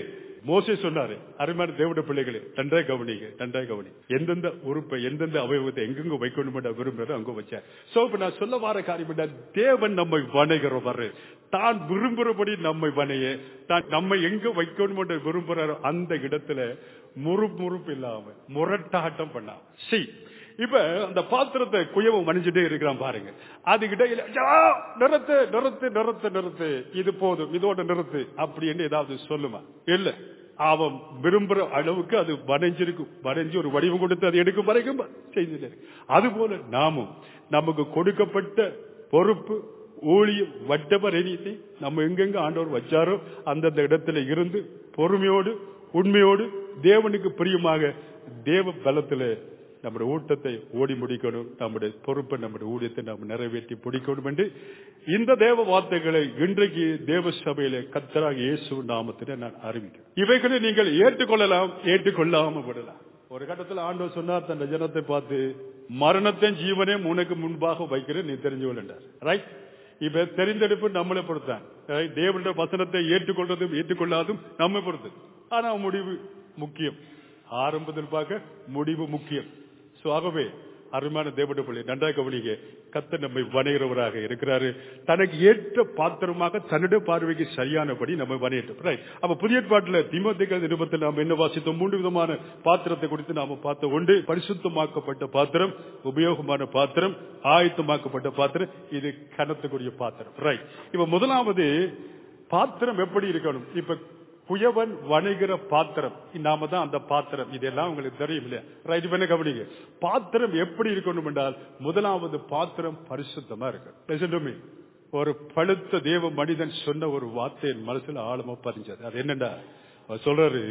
மோசே சொன்னாரு அருமையான தேவட பிள்ளைகளே நன்றாய் கவனிங்க நன்றாய் கவனி எந்தெந்த உறுப்பை எந்தெந்த அவயவத்தை எங்கெங்க வைக்கணும் விரும்புறதோ அங்க வச்சேன் சோ இப்ப நான் சொல்ல வர காரியம் என்ன? தேவன் நம்மை வணைகிறவர் தான் விரும்புறபடி நம்மை வணைய தான் நம்மை எங்க வைக்கணும் என்று விரும்புறாரோ அந்த இடத்துல முறுமுறுப்பு இல்லாம முரட்டாட்டம் பண்ணாம சி இப்ப அந்த பாத்திரத்தை குயவம் மணிஞ்சுட்டே இருக்கிறான் பாருங்க அதுகிட்ட நிறுத்து நிறுத்து நிறுத்து நிறுத்து இது போதும் இதோட நிறுத்து அப்படின்னு ஏதாவது சொல்லுமா இல்ல அவன் விரும்புற அளவுக்கு அது வனைஞ்சிருக்கும் வரைஞ்சு ஒரு வடிவம் கொடுத்து அது எடுக்கும் வரைக்கும் செய்தில அது போல நாமும் நமக்கு கொடுக்கப்பட்ட பொறுப்பு ஊழியம் வட்டவர் எனித்தி நம்ம எங்கெங்க ஆண்டவர் வச்சாரோ அந்தந்த இடத்துல இருந்து பொறுமையோடு உண்மையோடு தேவனுக்கு பிரியமாக தேவ பலத்துல நம்முடைய ஊட்டத்தை ஓடி முடிக்கணும் நம்முடைய பொறுப்பை நம்முடைய ஊழியத்தை நாம் நிறைவேற்றி பிடிக்கணும் என்று இந்த தேவ வார்த்தைகளை இன்றைக்கு தேவ சபையில கத்தராக இயேசு நாமத்திலே நான் அறிவிக்கிறேன் இவைகளை நீங்கள் ஏற்றுக்கொள்ளலாம் ஏற்றுக்கொள்ளாம விடலாம் ஒரு கட்டத்தில் ஆண்டவர் சொன்னார் தன் ஜனத்தை பார்த்து மரணத்தின் ஜீவனே உனக்கு முன்பாக வைக்கிறேன் நீ தெரிஞ்சு கொள்ளார் ரைட் இப்ப தெரிந்தெடுப்பு நம்மளை பொறுத்தான் Right? தேவனுடைய வசனத்தை ஏற்றுக்கொள்றதும் ஏற்றுக்கொள்ளாதும் நம்மை பொறுத்து ஆனா முடிவு முக்கியம் ஆரம்பத்தில் பார்க்க முடிவு முக்கியம் So, ஆகவே அருமையான தேவனுடைய பிள்ளை நன்றாக கவனிங்க கத்த நம்மை வணைகிறவராக இருக்கிறாரு தனக்கு ஏற்ற பாத்திரமாக தன்னுடைய பார்வைக்கு சரியானபடி நம்ம வணையிட்டோம் ரைட் அப்ப புதிய பாட்டில் திமுக நிருபத்தில் நாம் என்ன வாசித்தோம் மூன்று விதமான பாத்திரத்தை குறித்து நாம பார்த்த ஒன்று பரிசுத்தமாக்கப்பட்ட பாத்திரம் உபயோகமான பாத்திரம் ஆயத்தமாக்கப்பட்ட பாத்திரம் இது கனத்துக்குரிய பாத்திரம் ரைட் இப்ப முதலாவது பாத்திரம் எப்படி இருக்கணும் இப்ப குயவன் வணிகிற பாத்திரம் நாம தான் அந்த பாத்திரம் இதெல்லாம் உங்களுக்கு தெரியும் இல்லையா ரைட் பண்ண கவனிங்க பாத்திரம் எப்படி இருக்கணும் என்றால் முதலாவது பாத்திரம் பரிசுத்தமா இருக்கு ஒரு பழுத்த தேவ மனிதன் சொன்ன ஒரு வார்த்தை என் மனசுல ஆழமா பதிஞ்சது அது என்னண்டா அவர் சொல்றாரு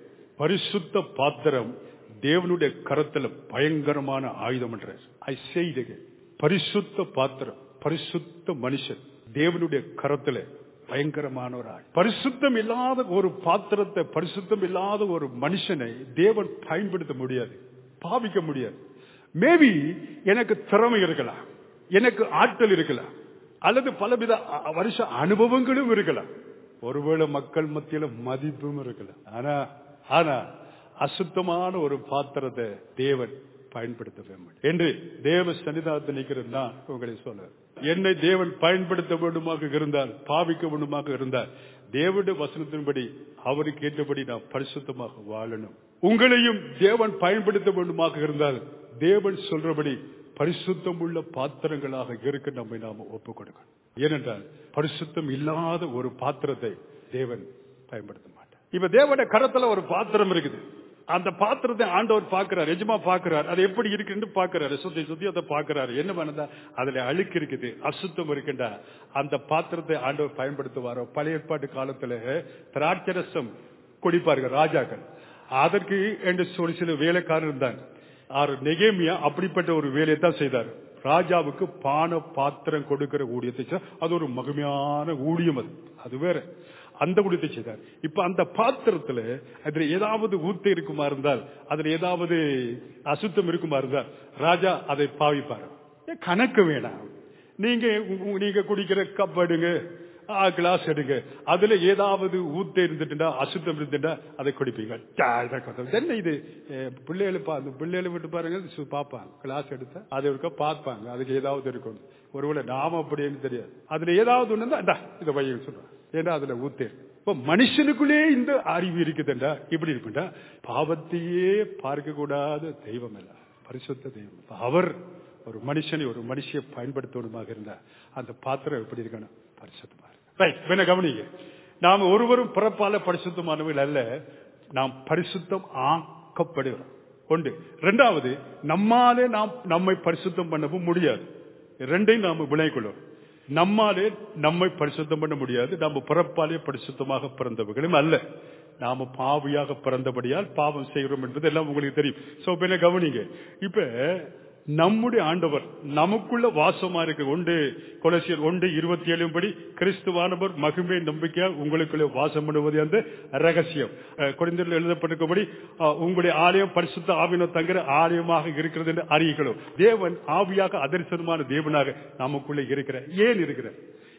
பரிசுத்த பாத்திரம் தேவனுடைய கரத்துல பயங்கரமான ஆயுதம் என்றார் ஐ செய்த பரிசுத்த பாத்திரம் பரிசுத்த மனுஷன் தேவனுடைய கரத்துல பயங்கரமான ஒரு ஆள் பரிசுத்தம் இல்லாத ஒரு பாத்திரத்தை பரிசுத்தம் இல்லாத ஒரு மனுஷனை தேவன் பயன்படுத்த முடியாது பாவிக்க முடியாது மேபி எனக்கு திறமை இருக்கலாம் எனக்கு ஆற்றல் இருக்கலாம் அல்லது பலவித அ- வருஷ அனுபவங்களும் இருக்கலாம் ஒருவேளை மக்கள் மத்தியில மதிப்பும் இருக்கலாம் ஆனா ஆனா அசுத்தமான ஒரு பாத்திரத்தை தேவன் பயன்படுத்த வேண்டும் என்று தேவ சன்னிதானத்தில் நிற்கிறது நான் உங்களை சொல்ல என்னை தேவன் பயன்படுத்த வேண்டுமாக இருந்தால் பாவிக்க வேண்டுமாக இருந்தால் தேவனுடைய வசனத்தின்படி அவருக்கு ஏற்றபடி நாம் பரிசுத்தமாக வாழணும் உங்களையும் தேவன் பயன்படுத்த வேண்டுமாக இருந்தால் தேவன் சொல்றபடி பரிசுத்தம் உள்ள பாத்திரங்களாக இருக்க நம்மை நாம ஒப்புக் கொடுக்கணும் ஏனென்றால் பரிசுத்தம் இல்லாத ஒரு பாத்திரத்தை தேவன் பயன்படுத்த மாட்டார் இப்ப தேவனுடைய கரத்துல ஒரு பாத்திரம் இருக்குது அந்த பாத்திரத்தை ஆண்டவர் பார்க்கிறார் எஜமா பார்க்கிறார் அது எப்படி இருக்குன்னு பார்க்கிறாரு சுத்தி சுத்தி அதை பார்க்கிறாரு என்ன பண்ணதா அதுல அழுக்கு இருக்குது அசுத்தம் இருக்குண்டா அந்த பாத்திரத்தை ஆண்டவர் பயன்படுத்துவாரோ பழைய ஏற்பாட்டு காலத்துல திராட்சரசம் குடிப்பார்கள் ராஜாக்கள் அதற்கு என்று சொல்லி சில வேலைக்காரர் இருந்தாங்க ஆறு நெகேமியா அப்படிப்பட்ட ஒரு வேலையை தான் செய்தார் ராஜாவுக்கு பான பாத்திரம் கொடுக்கிற ஊழியத்தை செய்தார். அது ஒரு மகிமையான ஊழியம் அது அது வேற அந்த ஊழியத்தை செய்தார் இப்ப அந்த பாத்திரத்துல அதுல ஏதாவது ஊத்து இருக்குமா இருந்தால் அதுல ஏதாவது அசுத்தம் இருக்குமா இருந்தால் ராஜா அதை பாவிப்பார் ஏன் கணக்கு வேணாம் நீங்க உ- உ- நீங்க குடிக்கிற கப் எடுங்க கிளாஸ் எடுங்க அதுல ஏதாவது ஊத்த இருந்துட்டுண்டா அசுத்தம் இருந்துட்டா அதை குடிப்பீங்க சா, இதை கொண்டு- என்ன இது அஹ், பிள்ளைகளை பா அந்த பிள்ளைகளை விட்டு பாருங்க சு- பார்ப்பாங்க கிளாஸ் எடுத்தா அது இருக்க பார்ப்பாங்க அதுக்கு ஏதாவது இருக்கும் ஒருவேளை நாம அப்படின்னு தெரியாது அதுல ஏதாவது ஒண்ணு இருந்தா, இந்தா, இதை வைய சொல்றேன் ஏன்னா அதுல ஊத்தே இப்ப மனுஷனுக்குள்ளே இந்த அறிவு இருக்குதுண்டா இப்படி இருக்குண்டா பாவத்தையே பார்க்க கூடாத தெய்வம் இல்ல பரிசுத்த தெய்வம் அவர் ஒரு மனுஷனை ஒரு மனுஷியை பயன்படுத்தணுமாக இருந்தா அந்த பாத்திரம் எப்படி இருக்கணும் பரிசுத்தமா இருக்கு ரைட் வேணா கவனிங்க நாம் ஒருவரும் பிறப்பால பரிசுத்தமானவர்கள் அல்ல நாம் பரிசுத்தம் ஆக்கப்படுகிறோம் ஒன்று இரண்டாவது நம்மாலே நாம் நம்மை பரிசுத்தம் பண்ணவும் முடியாது ரெண்டையும் நாம விளைக்கொள்ளும் நம்மாலே நம்மை பரிசுத்தம் பண்ண முடியாது நம்ம பிறப்பாலே பரிசுத்தமாக பிறந்தவர்களும் அல்ல நாம பாவியாக பிறந்தபடியால் பாவம் செய்கிறோம் என்பது எல்லாம் உங்களுக்கு தெரியும் சோ இப்ப என்ன கவனிங்க இப்ப நம்முடைய ஆண்டவர் நமக்குள்ள வாசமா இருக்கு ஒன்று கொலசியர் ஒன்று இருபத்தி ஏழு படி கிறிஸ்துவானவர் மகிமை நம்பிக்கையால் உங்களுக்குள்ளே வாசம் பண்ணுவது அந்த ரகசியம் குறைந்தரில் எழுதப்பட்டிருக்கபடி அஹ், உங்களுடைய ஆலயம் பரிசுத்த ஆவின தங்குற ஆலயமாக இருக்கிறது என்று அறியுங்களோ தேவன் ஆவியாக அதர்சனமான தேவனாக நமக்குள்ளே இருக்கிற ஏன் இருக்கிற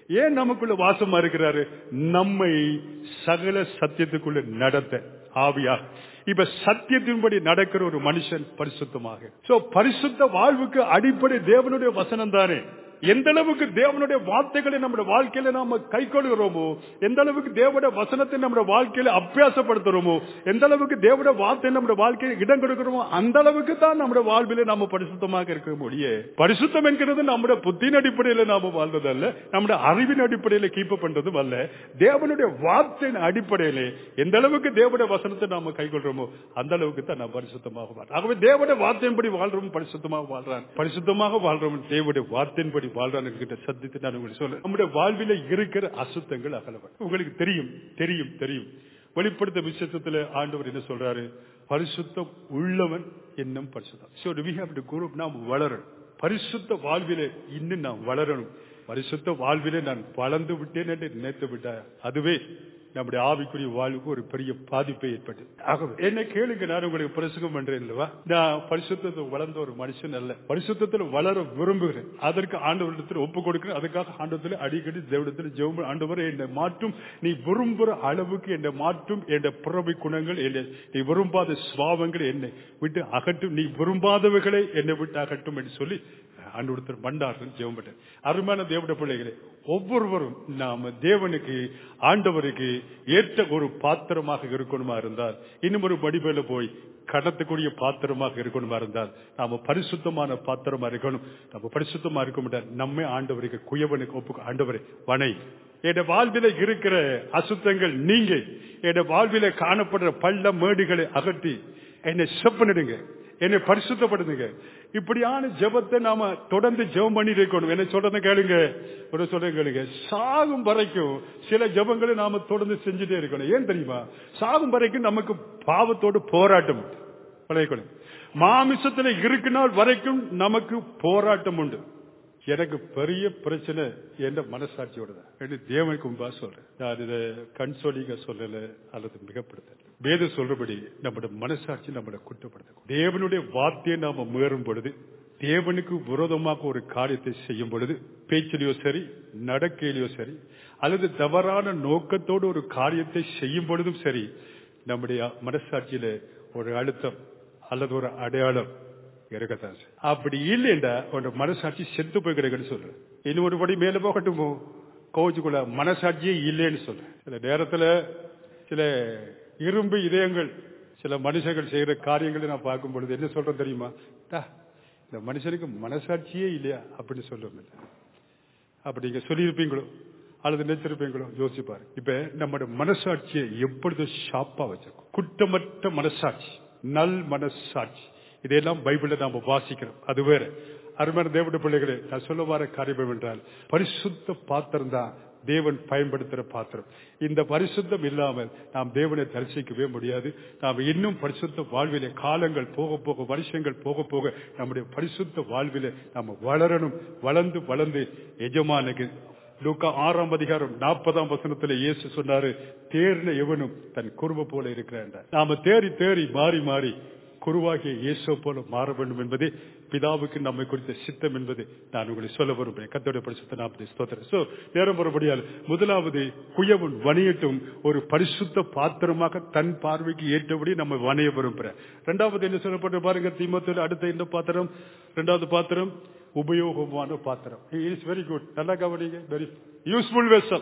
ஏன் நமக்குள்ள வாசமா இருக்கிறாரு நம்மை சகல சத்தியத்துக்குள்ள நடத்த ஆவியாக இப்ப சத்தியத்தின்படி நடக்கிற ஒரு மனுஷன் பரிசுத்தமாக சோ பரிசுத்த வாழ்வுக்கு அடிப்படை தேவனுடைய வசனம் தானே எந்த அளவுக்கு தேவனுடைய வார்த்தைகளை நம்முடைய வாழ்க்கையில நாம கை கொள்கிறோமோ எந்த அளவுக்கு தேவனுடைய வசனத்தை நம்முடைய வாழ்க்கையில அபியாசப்படுத்துறோமோ எந்த அளவுக்கு தேவனுடைய வார்த்தை நம்முடைய வாழ்க்கையில் இடம் கொடுக்கிறோமோ அந்த அளவுக்கு தான் நம்முடைய வாழ்வில நாம பரிசுத்தமாக இருக்க முடியும் பரிசுத்தம் என்கிறது நம்முடைய புத்தின் அடிப்படையில நாம வாழ்ந்ததல்ல நம்முடைய அறிவின் அடிப்படையில கீப்ப பண்றதும் அல்ல தேவனுடைய வார்த்தையின் அடிப்படையிலே எந்த அளவுக்கு தேவனுடைய வசனத்தை நாம கை கொள்றோமோ அந்த அளவுக்கு தான் நாம் பரிசுத்தமாக வாழ்றோம் ஆகவே தேவனுடைய வார்த்தையின்படி வாழ்றோம் பரிசுத்தமாக வாழ்றான் பரிசுத்தமாக வாழ்றோம் தேவனுடைய வார்த்தையின்படி வாழ்றான் என்கிற சத்தியத்தை நான் உங்களுக்கு சொல்ல நம்முடைய வாழ்வில இருக்கிற அசுத்தங்கள் அகலவன் உங்களுக்கு தெரியும் தெரியும் தெரியும் வெளிப்படுத்த விசேஷத்துல ஆண்டவர் என்ன சொல்றாரு பரிசுத்தம் உள்ளவன் என்னும் பரிசுத்தம் So we have to grow up. நாம் வளரணும் பரிசுத்த வாழ்விலே இன்னும் நாம் வளரணும் பரிசுத்த வாழ்விலே நான் வளர்ந்து விட்டேன் என்று நினைத்து விட்டார் அதுவே நம்முடைய ஆவிக்குரிய வாழ்வுக்கு ஒரு பெரிய பாதிப்பை ஏற்பட்டு ஆகவே என்ன கேளுங்க நான் உங்களுக்கு பிரசங்கம் பண்றேன் இல்லவா நான் பரிசுத்தத்தில் வளர்ந்த ஒரு மனுஷன் அல்ல பரிசுத்தத்தில் வளர விரும்புகிறேன் அதற்கு ஆண்டவரிடத்தில் ஒப்பு கொடுக்கிறேன் அதுக்காக ஆண்டவத்தில் அடிக்கடி தேவடத்தில் ஜெவம் ஆண்டவர் என்னை மாற்றும் நீ விரும்புகிற அளவுக்கு என்னை மாற்றும் என்ற புறவை குணங்கள் என்னை நீ விரும்பாத சுவாவங்கள் என்னை விட்டு அகற்றும் நீ விரும்பாதவைகளை என்னை விட்டு அகற்றும் என்று சொல்லி ஆண்டவரத்தில் மண்டார்கள் ஜெபம் பண்ணேன் அருமையான தேவட பிள்ளைகளே ஒவ்வொருவரும் நாம தேவனுக்கு ஆண்டவருக்கு ஏற்ற ஒரு பாத்திரமாக இருக்கணுமா இருந்தால் இன்னும் ஒரு படிப்பையில போய் கடத்தக்கூடிய பாத்திரமாக இருக்கணுமா இருந்தால் நாம பரிசுத்தமான பாத்திரமா இருக்கணும் நம்ம பரிசுத்தமா இருக்க முடியாது நம்மை ஆண்டவருக்கு குயவனுக்கு ஒப்பு ஆண்டவரை வனை என் வாழ்வில இருக்கிற அசுத்தங்கள் நீங்க என் வாழ்வில காணப்படுற பள்ள மேடுகளை அகற்றி என்னை செப்பனிடுங்க என்னை பரிசுத்தப்படுத்துங்க இப்படியான ஜெபத்தை நாம தொடர்ந்து ஜெபம் பண்ணி இருக்கணும் என்ன சொல்றத கேளுங்க ஒரு சொல்ற கேளுங்க சாகும் வரைக்கும் சில ஜெபங்களை நாம தொடர்ந்து செஞ்சுட்டே இருக்கணும் ஏன் தெரியுமா சாகும் வரைக்கும் நமக்கு பாவத்தோடு போராட்டம் உண்டு பழையக்கணும் மாமிசத்துல இருக்கு நாள் வரைக்கும் நமக்கு போராட்டம் உண்டு எனக்கு பெரிய பிரச்சனை என்ற மனசாட்சியோட தான் என்று தேவனுக்கு முன்பா சொல்றேன் நான் இதை கன்சோலிங்க சொல்லல அல்லது மிகப்படுத்தல வேத சொல்றபடி நம்முடைய மனசாட்சி நம்மளை குற்றப்படுத்த தேவனுடைய வார்த்தையை நாம மீறும் பொழுது தேவனுக்கு விரோதமாக ஒரு காரியத்தை செய்யும் பொழுது பேச்சிலையோ சரி நடக்கையிலையோ சரி அல்லது தவறான நோக்கத்தோடு ஒரு காரியத்தை செய்யும் பொழுதும் சரி நம்முடைய மனசாட்சியில ஒரு அழுத்தம் அல்லது ஒரு அடையாளம் இருக்கத்தான் செய்யும். அப்படி இல்லைண்டா உன்னோட மனசாட்சி செத்து போய் கிடக்குன்னு சொல்றேன் இன்னும் ஒரு படி மேல போகட்டும் கோச்சுக்குள்ள மனசாட்சியே இல்லைன்னு சொல்றேன் சில நேரத்துல சில இரும்பு இதயங்கள் சில மனுஷர்கள் செய்யற காரியங்களை நான் பார்க்கும் பொழுது என்ன சொல்றேன் தெரியுமா டா, இந்த மனுஷனுக்கு மனசாட்சியே இல்லையா அப்படின்னு சொல்லுவேன் அப்படி நீங்க சொல்லியிருப்பீங்களோ அல்லது நினைச்சிருப்பீங்களோ யோசிப்பாரு இப்ப நம்மளோட மனசாட்சியை எப்பொழுதும் ஷாப்பா வச்சிருக்கோம் குற்றமற்ற மனசாட்சி நல் மனசாட்சி இதையெல்லாம் பைபிள்ல நாம வாசிக்கிறோம் அது வேற அருமையான தேவனுடைய பிள்ளைகளே நான் சொல்ல வர காரியம் என்றால் பரிசுத்த பாத்திரம் தான் தேவன் பயன்படுத்துற பாத்திரம் இந்த பரிசுத்தம் இல்லாமல் நாம் தேவனை தரிசிக்கவே முடியாது நாம் இன்னும் பரிசுத்த வாழ்விலே காலங்கள் போக போக வருஷங்கள் போக போக நம்முடைய பரிசுத்த வாழ்விலே நாம் வளரணும் வளர்ந்து வளர்ந்து எஜமானுக்கு லூக்கா ஆறாம் அதிகாரம் நாற்பதாம் வசனத்துல இயேசு சொன்னாரு தேர்ன எவனும் தன் குருவ போல இருக்கிறான் நாம தேறி தேறி மாறி மாறி குருவாகிய இயேசு போல மாற வேண்டும் என்பதே பிதாவுக்கு நம்மை குறித்த சித்தம் என்பது நான் உங்களை சொல்ல விரும்புகிறேன் கத்தோட பரிசுத்த நாற்பது ஸ்தோத்திரம் சோ நேரம் வரபடியால் முதலாவது குயவன் வணியட்டும் ஒரு பரிசுத்த பாத்திரமாக தன் பார்வைக்கு ஏற்றபடி நம்ம வணைய விரும்புறேன் இரண்டாவது என்ன சொல்லப்பட்டு பாருங்க தீமத்தில் அடுத்த இந்த பாத்திரம் இரண்டாவது பாத்திரம் உபயோகமான பாத்திரம் இட்ஸ் வெரி குட் நல்லா கவனிங்க வெரி யூஸ்ஃபுல் வெசல்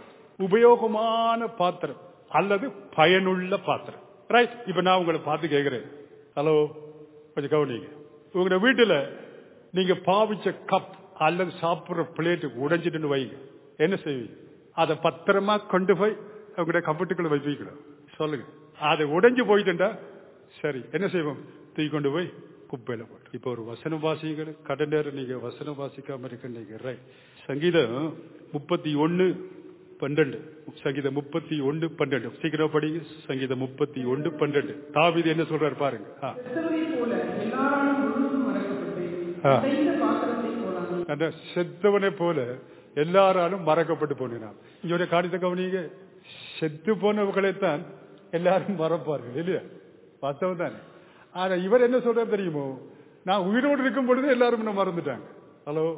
உபயோகமான பாத்திரம் அல்லது பயனுள்ள பாத்திரம் ரைட் இப்ப நான் உங்களை பார்த்து கேட்கிறேன் ஹலோ கொஞ்சம் கவனிங்க உங்க வீட்டுல நீங்க பாவிச்ச கப் அல்லது சாப்பிடுற பிளேட் உடைஞ்சிட்டு வைங்க என்ன செய்வீங்க அதை பத்திரமா கொண்டு போய் உங்களுடைய கம்பெட்டுக்குள்ள வைப்பீங்களா சொல்லுங்க அதை உடைஞ்சு போயிட்டுண்டா சரி என்ன செய்வோம் தூக்கி கொண்டு போய் குப்பையில போட்டு இப்ப ஒரு வசனம் வாசிங்க கடை நேரம் நீங்க வசனம் வாசிக்காம இருக்க நீங்க ரைட் சங்கீதம் முப்பத்தி ஒன்னு பன்னெண்டு சங்கீதம் முப்பத்தி ஒன்று பன்னெண்டு சீக்கிரம் படிங்க சங்கீதம் முப்பத்தி ஒன்று பன்னெண்டு தாவிது என்ன சொல்றாரு பாருங்க ஆ. செத்தவரைப் போல எல்லாராலும் முழுவதும் மறக்கப்பட்டு ஆ. செய்த பாத்திரத்தை போனாங்க அந்த செத்தவனை போல எல்லாராலும் மறக்கப்பட்டு போனான் இங்க ஒரு காரியத்தை கவனிங்க செத்து போனவர்களைத்தான் எல்லாரும் மறப்பார்கள் இல்லையா வாஸ்தவம் தானே ஆனா இவர் என்ன சொல்றாரு தெரியுமோ நான் உயிரோடு இருக்கும் பொழுது எல்லாரும் என்ன மறந்துட்டாங்க ஹலோ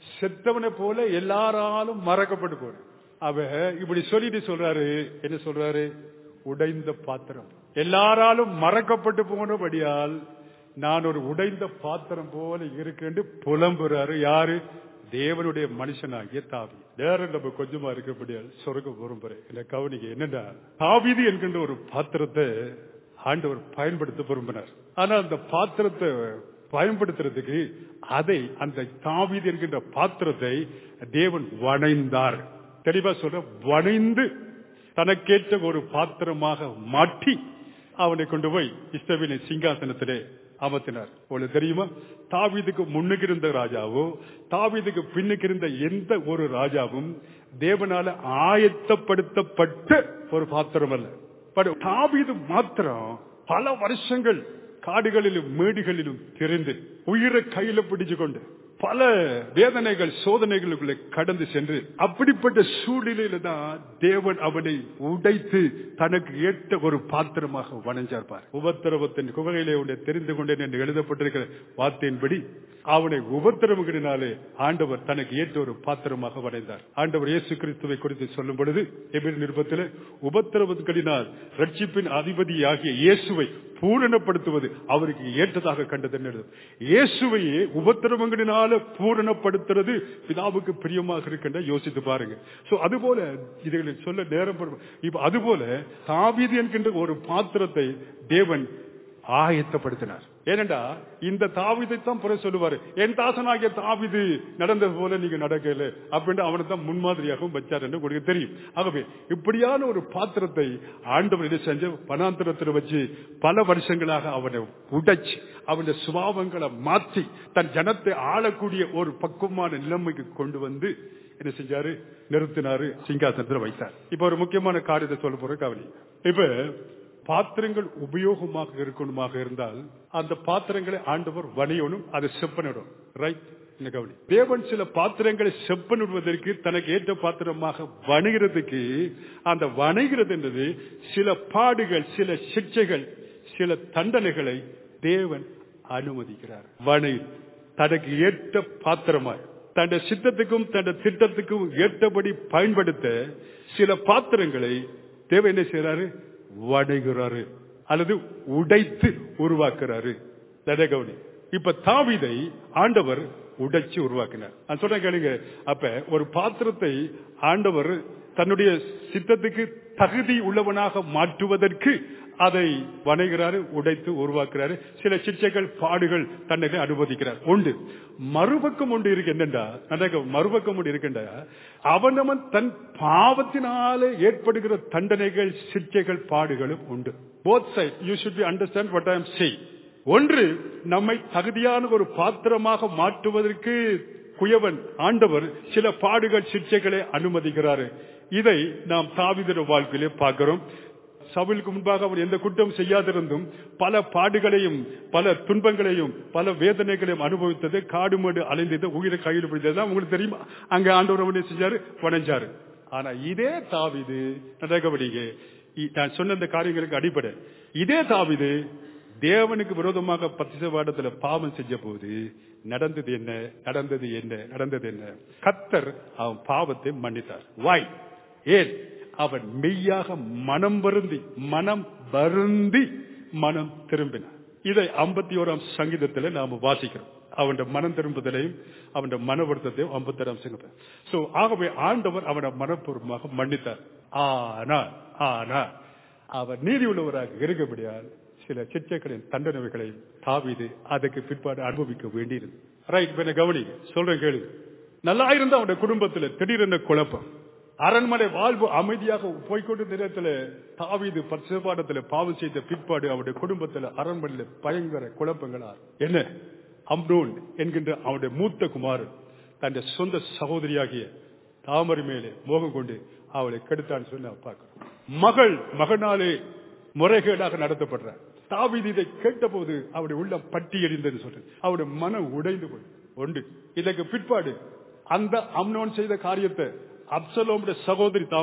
செத்தவனை போல எல்லாராலும் மறக்கப்பட்டு போன அவ இப்படி சொல்லிட்டு சொல்றாரு என்ன சொல்றாரு உடைந்த பாத்திரம் எல்லாராலும் மறக்கப்பட்டு போனபடியால் நான் ஒரு உடைந்த பாத்திரம் போல இருக்கேன்னு புலம்புறாரு யாரு தேவனுடைய மனுஷனாகிய தாவி நேரம் நம்ம கொஞ்சமா இருக்கபடியால் சொர்க்க விரும்புறேன் என்ன கவனிக்க என்னடா தாவிது என்கின்ற ஒரு பாத்திரத்தை ஆண்டவர் பயன்படுத்த விரும்பினார் ஆனா அந்த பாத்திரத்தை பயன்படுத்துறதுக்கு அதை அந்த தாவீது என்கின்ற பாத்திரத்தை தேவன் வணைந்தார் தெளிவா சொல்ற வணைந்து தனக்கேற்ற ஒரு பாத்திரமாக மாற்றி அவனை கொண்டு போய் இஸ்ரவேலின் சிங்காசனத்திலே அமர்த்தினார் உங்களுக்கு தெரியுமா தாவீதுக்கு முன்னுக்கு இருந்த ராஜாவோ தாவீதுக்கு பின்னுக்கு இருந்த எந்த ஒரு ராஜாவும் தேவனால ஆயத்தப்படுத்தப்பட்ட ஒரு பாத்திரம் அல்ல பட் தாவீது மாத்திரம் பல வருஷங்கள் காடுகளிலும் மேடுகளிலும் திரிந்து உயிரை கையில பிடிச்சு கொண்டு பல வேதனைகள் சோதனைகளுக்குள்ளே கடந்து சென்று அப்படிப்பட்ட சூழ்நிலையில தான் தேவன் அவனை உடைத்து தனக்கு ஏற்ற ஒரு பாத்திரமாக வணஞ்சார்பார் உபத்திரவத்தின் குகையிலே உன்னை தெரிந்து கொண்டேன் என்று எழுதப்பட்டிருக்கிற வார்த்தையின்படி அவனை உபத்திரவுகளினாலே ஆண்டவர் தனக்கு ஏற்ற ஒரு பாத்திரமாக வரைந்தார் ஆண்டவர் இயேசு கிறிஸ்துவை குறித்து சொல்லும் பொழுது எபிர் நிருபத்தில் உபத்திரவங்களினால் ரட்சிப்பின் அதிபதியாகிய இயேசுவை பூரணப்படுத்துவது அவருக்கு ஏற்றதாக கண்டது இயேசுவையே உபத்திரவங்களினால பூரணப்படுத்துறது பிதாவுக்கு பிரியமாக இருக்கின்ற யோசித்து பாருங்க சோ அதுபோல இதுகளை சொல்ல நேரம் படும். இப்ப அதுபோல தாவீது என்கின்ற ஒரு பாத்திரத்தை தேவன் ஆயத்தப்படுத்தினார் ஏனென்றா இந்த தாவிதை தான் புற சொல்லுவாரு என் தாசனாகிய தாவிது நடந்தது போல நீங்க நடக்கல அப்படின்னு அவனை தான் முன்மாதிரியாகவும் வச்சார் என்று உங்களுக்கு தெரியும் ஆகவே இப்படியான ஒரு பாத்திரத்தை ஆண்டவர் இதை செஞ்ச பணாந்திரத்தில் வச்சு பல வருஷங்களாக அவனை உடைச்சு அவனுடைய சுபாவங்களை மாற்றி தன் ஜனத்தை ஆளக்கூடிய ஒரு பக்குவமான நிலைமைக்கு கொண்டு வந்து என்ன செஞ்சாரு நிறுத்தினாரு சிங்காசனத்தில் வைத்தார் இப்ப ஒரு முக்கியமான காரியத்தை சொல்ல போற கவனி இப்ப பாத்திரங்கள் உபயோகமாக இருக்கணுமாக இருந்தால் அந்த பாத்திரங்களை ஆண்டவர் வணியணும் அது செப்பனிடும் ரைட் கவனி தேவன் சில பாத்திரங்களை செப்பனிடுவதற்கு தனக்கு ஏற்ற பாத்திரமாக வணிகிறதுக்கு அந்த வணிகிறது என்பது சில பாடுகள் சில சிக்ஷைகள் சில தண்டனைகளை தேவன் அனுமதிக்கிறார் வணி தனக்கு ஏற்ற பாத்திரமாய் தன் சித்தத்துக்கும் தன் திட்டத்துக்கும் ஏற்றபடி பயன்படுத்த சில பாத்திரங்களை தேவன் என்ன செய்யறாரு வடைகிறாரு அல்லது உடைத்து உருவாக்குறாரு கவனி இப்ப தாவிதை ஆண்டவர் உடைச்சு உருவாக்கினார் நான் சொல்றேன் கேளுங்க அப்ப ஒரு பாத்திரத்தை ஆண்டவர் தன்னுடைய சித்தத்துக்கு தகுதி உள்ளவனாக மாற்றுவதற்கு அதை வணைகிறாரு உடைத்து உருவாக்குறாரு சில சிக்ஷைகள் பாடுகள் தன்னை அனுமதிக்கிறார் உண்டு மறுபக்கம் ஒன்று இருக்கு என்னண்டா நடக்க மறுபக்கம் ஒன்று இருக்கின்ற அவனவன் தன் பாவத்தினாலே ஏற்படுகிற தண்டனைகள் சிக்ஷைகள் பாடுகளும் உண்டு both side you should be understand what I am செய் ஒன்று நம்மை தகுதியான ஒரு பாத்திரமாக மாற்றுவதற்கு குயவன் ஆண்டவர் சில பாடுகள் சிக்ஷைகளை அனுமதிக்கிறாரு இதை நாம் தாவிதர வாழ்க்கையிலே பார்க்கிறோம் சவுலுக்கு முன்பாக அவர் எந்த குற்றம் செய்யாதிருந்தும் பல பாடுகளையும் பல துன்பங்களையும் பல வேதனைகளையும் அனுபவித்தது காடு மாடு அலைந்தது உயிரை கையில் பிடித்தது உங்களுக்கு தெரியுமா அங்க ஆண்டவர் என்ன செஞ்சாரு வணைஞ்சாரு ஆனா இதே தாவிது நடக்கபடிங்க நான் சொன்ன இந்த காரியங்களுக்கு அடிப்படை இதே தாவிது தேவனுக்கு விரோதமாக பத்திசவாடத்துல பாவம் செஞ்ச போது நடந்தது என்ன நடந்தது என்ன நடந்தது என்ன கத்தர் அவன் பாவத்தை மன்னித்தார் வாய் ஏன் அவன் மெய்யாக மனம் வருந்தி மனம் வருந்தி மனம் திரும்பினார் இதை ஐம்பத்தி ஓராம் சங்கீதத்தில் நாம வாசிக்கிறோம் அவன் மனம் திரும்புதலையும் அவன் மன வருத்தத்தையும் ஐம்பத்தி ஓராம் சங்கீதம் சோ ஆகவே ஆண்டவர் அவனை மனப்பூர்வமாக மன்னித்தார் ஆனா ஆனா அவர் நீதி உள்ளவராக இருக்கபடியால் சில சிச்சைகளின் தண்டனைகளை தாவிது அதுக்கு பிற்பாடு அனுபவிக்க வேண்டியது ரைட் பண்ண கவனி சொல்றேன் கேளு நல்லா இருந்த அவனுடைய குடும்பத்துல திடீரென குழப்பம் அரண்மனை வாழ்வு அமைதியாக போய்கொண்டு நேரத்தில் தாவிது பரிசுபாடத்தில் பாவம் செய்த பிற்பாடு அவருடைய குடும்பத்தில் அரண்மனையில் பயங்கர குழப்பங்களார் என்ன அம்ரோன் என்கின்ற அவருடைய மூத்த குமாரன் தன் சொந்த சகோதரியாகிய தாமரை மேலே மோகம் கொண்டு அவளை கெடுத்தான்னு சொல்லி பார்க்கிறோம் மகள் மகனாலே முறைகேடாக நடத்தப்படுற தாவிது இதை கேட்டபோது அவருடைய உள்ளம் பட்டி எறிந்தது சொல்றது அவருடைய மனம் உடைந்து போய் ஒன்று இதற்கு பிற்பாடு அந்த அம்னோன் செய்த காரியத்தை அப்சலோமுடைய சகோதரி தாமரை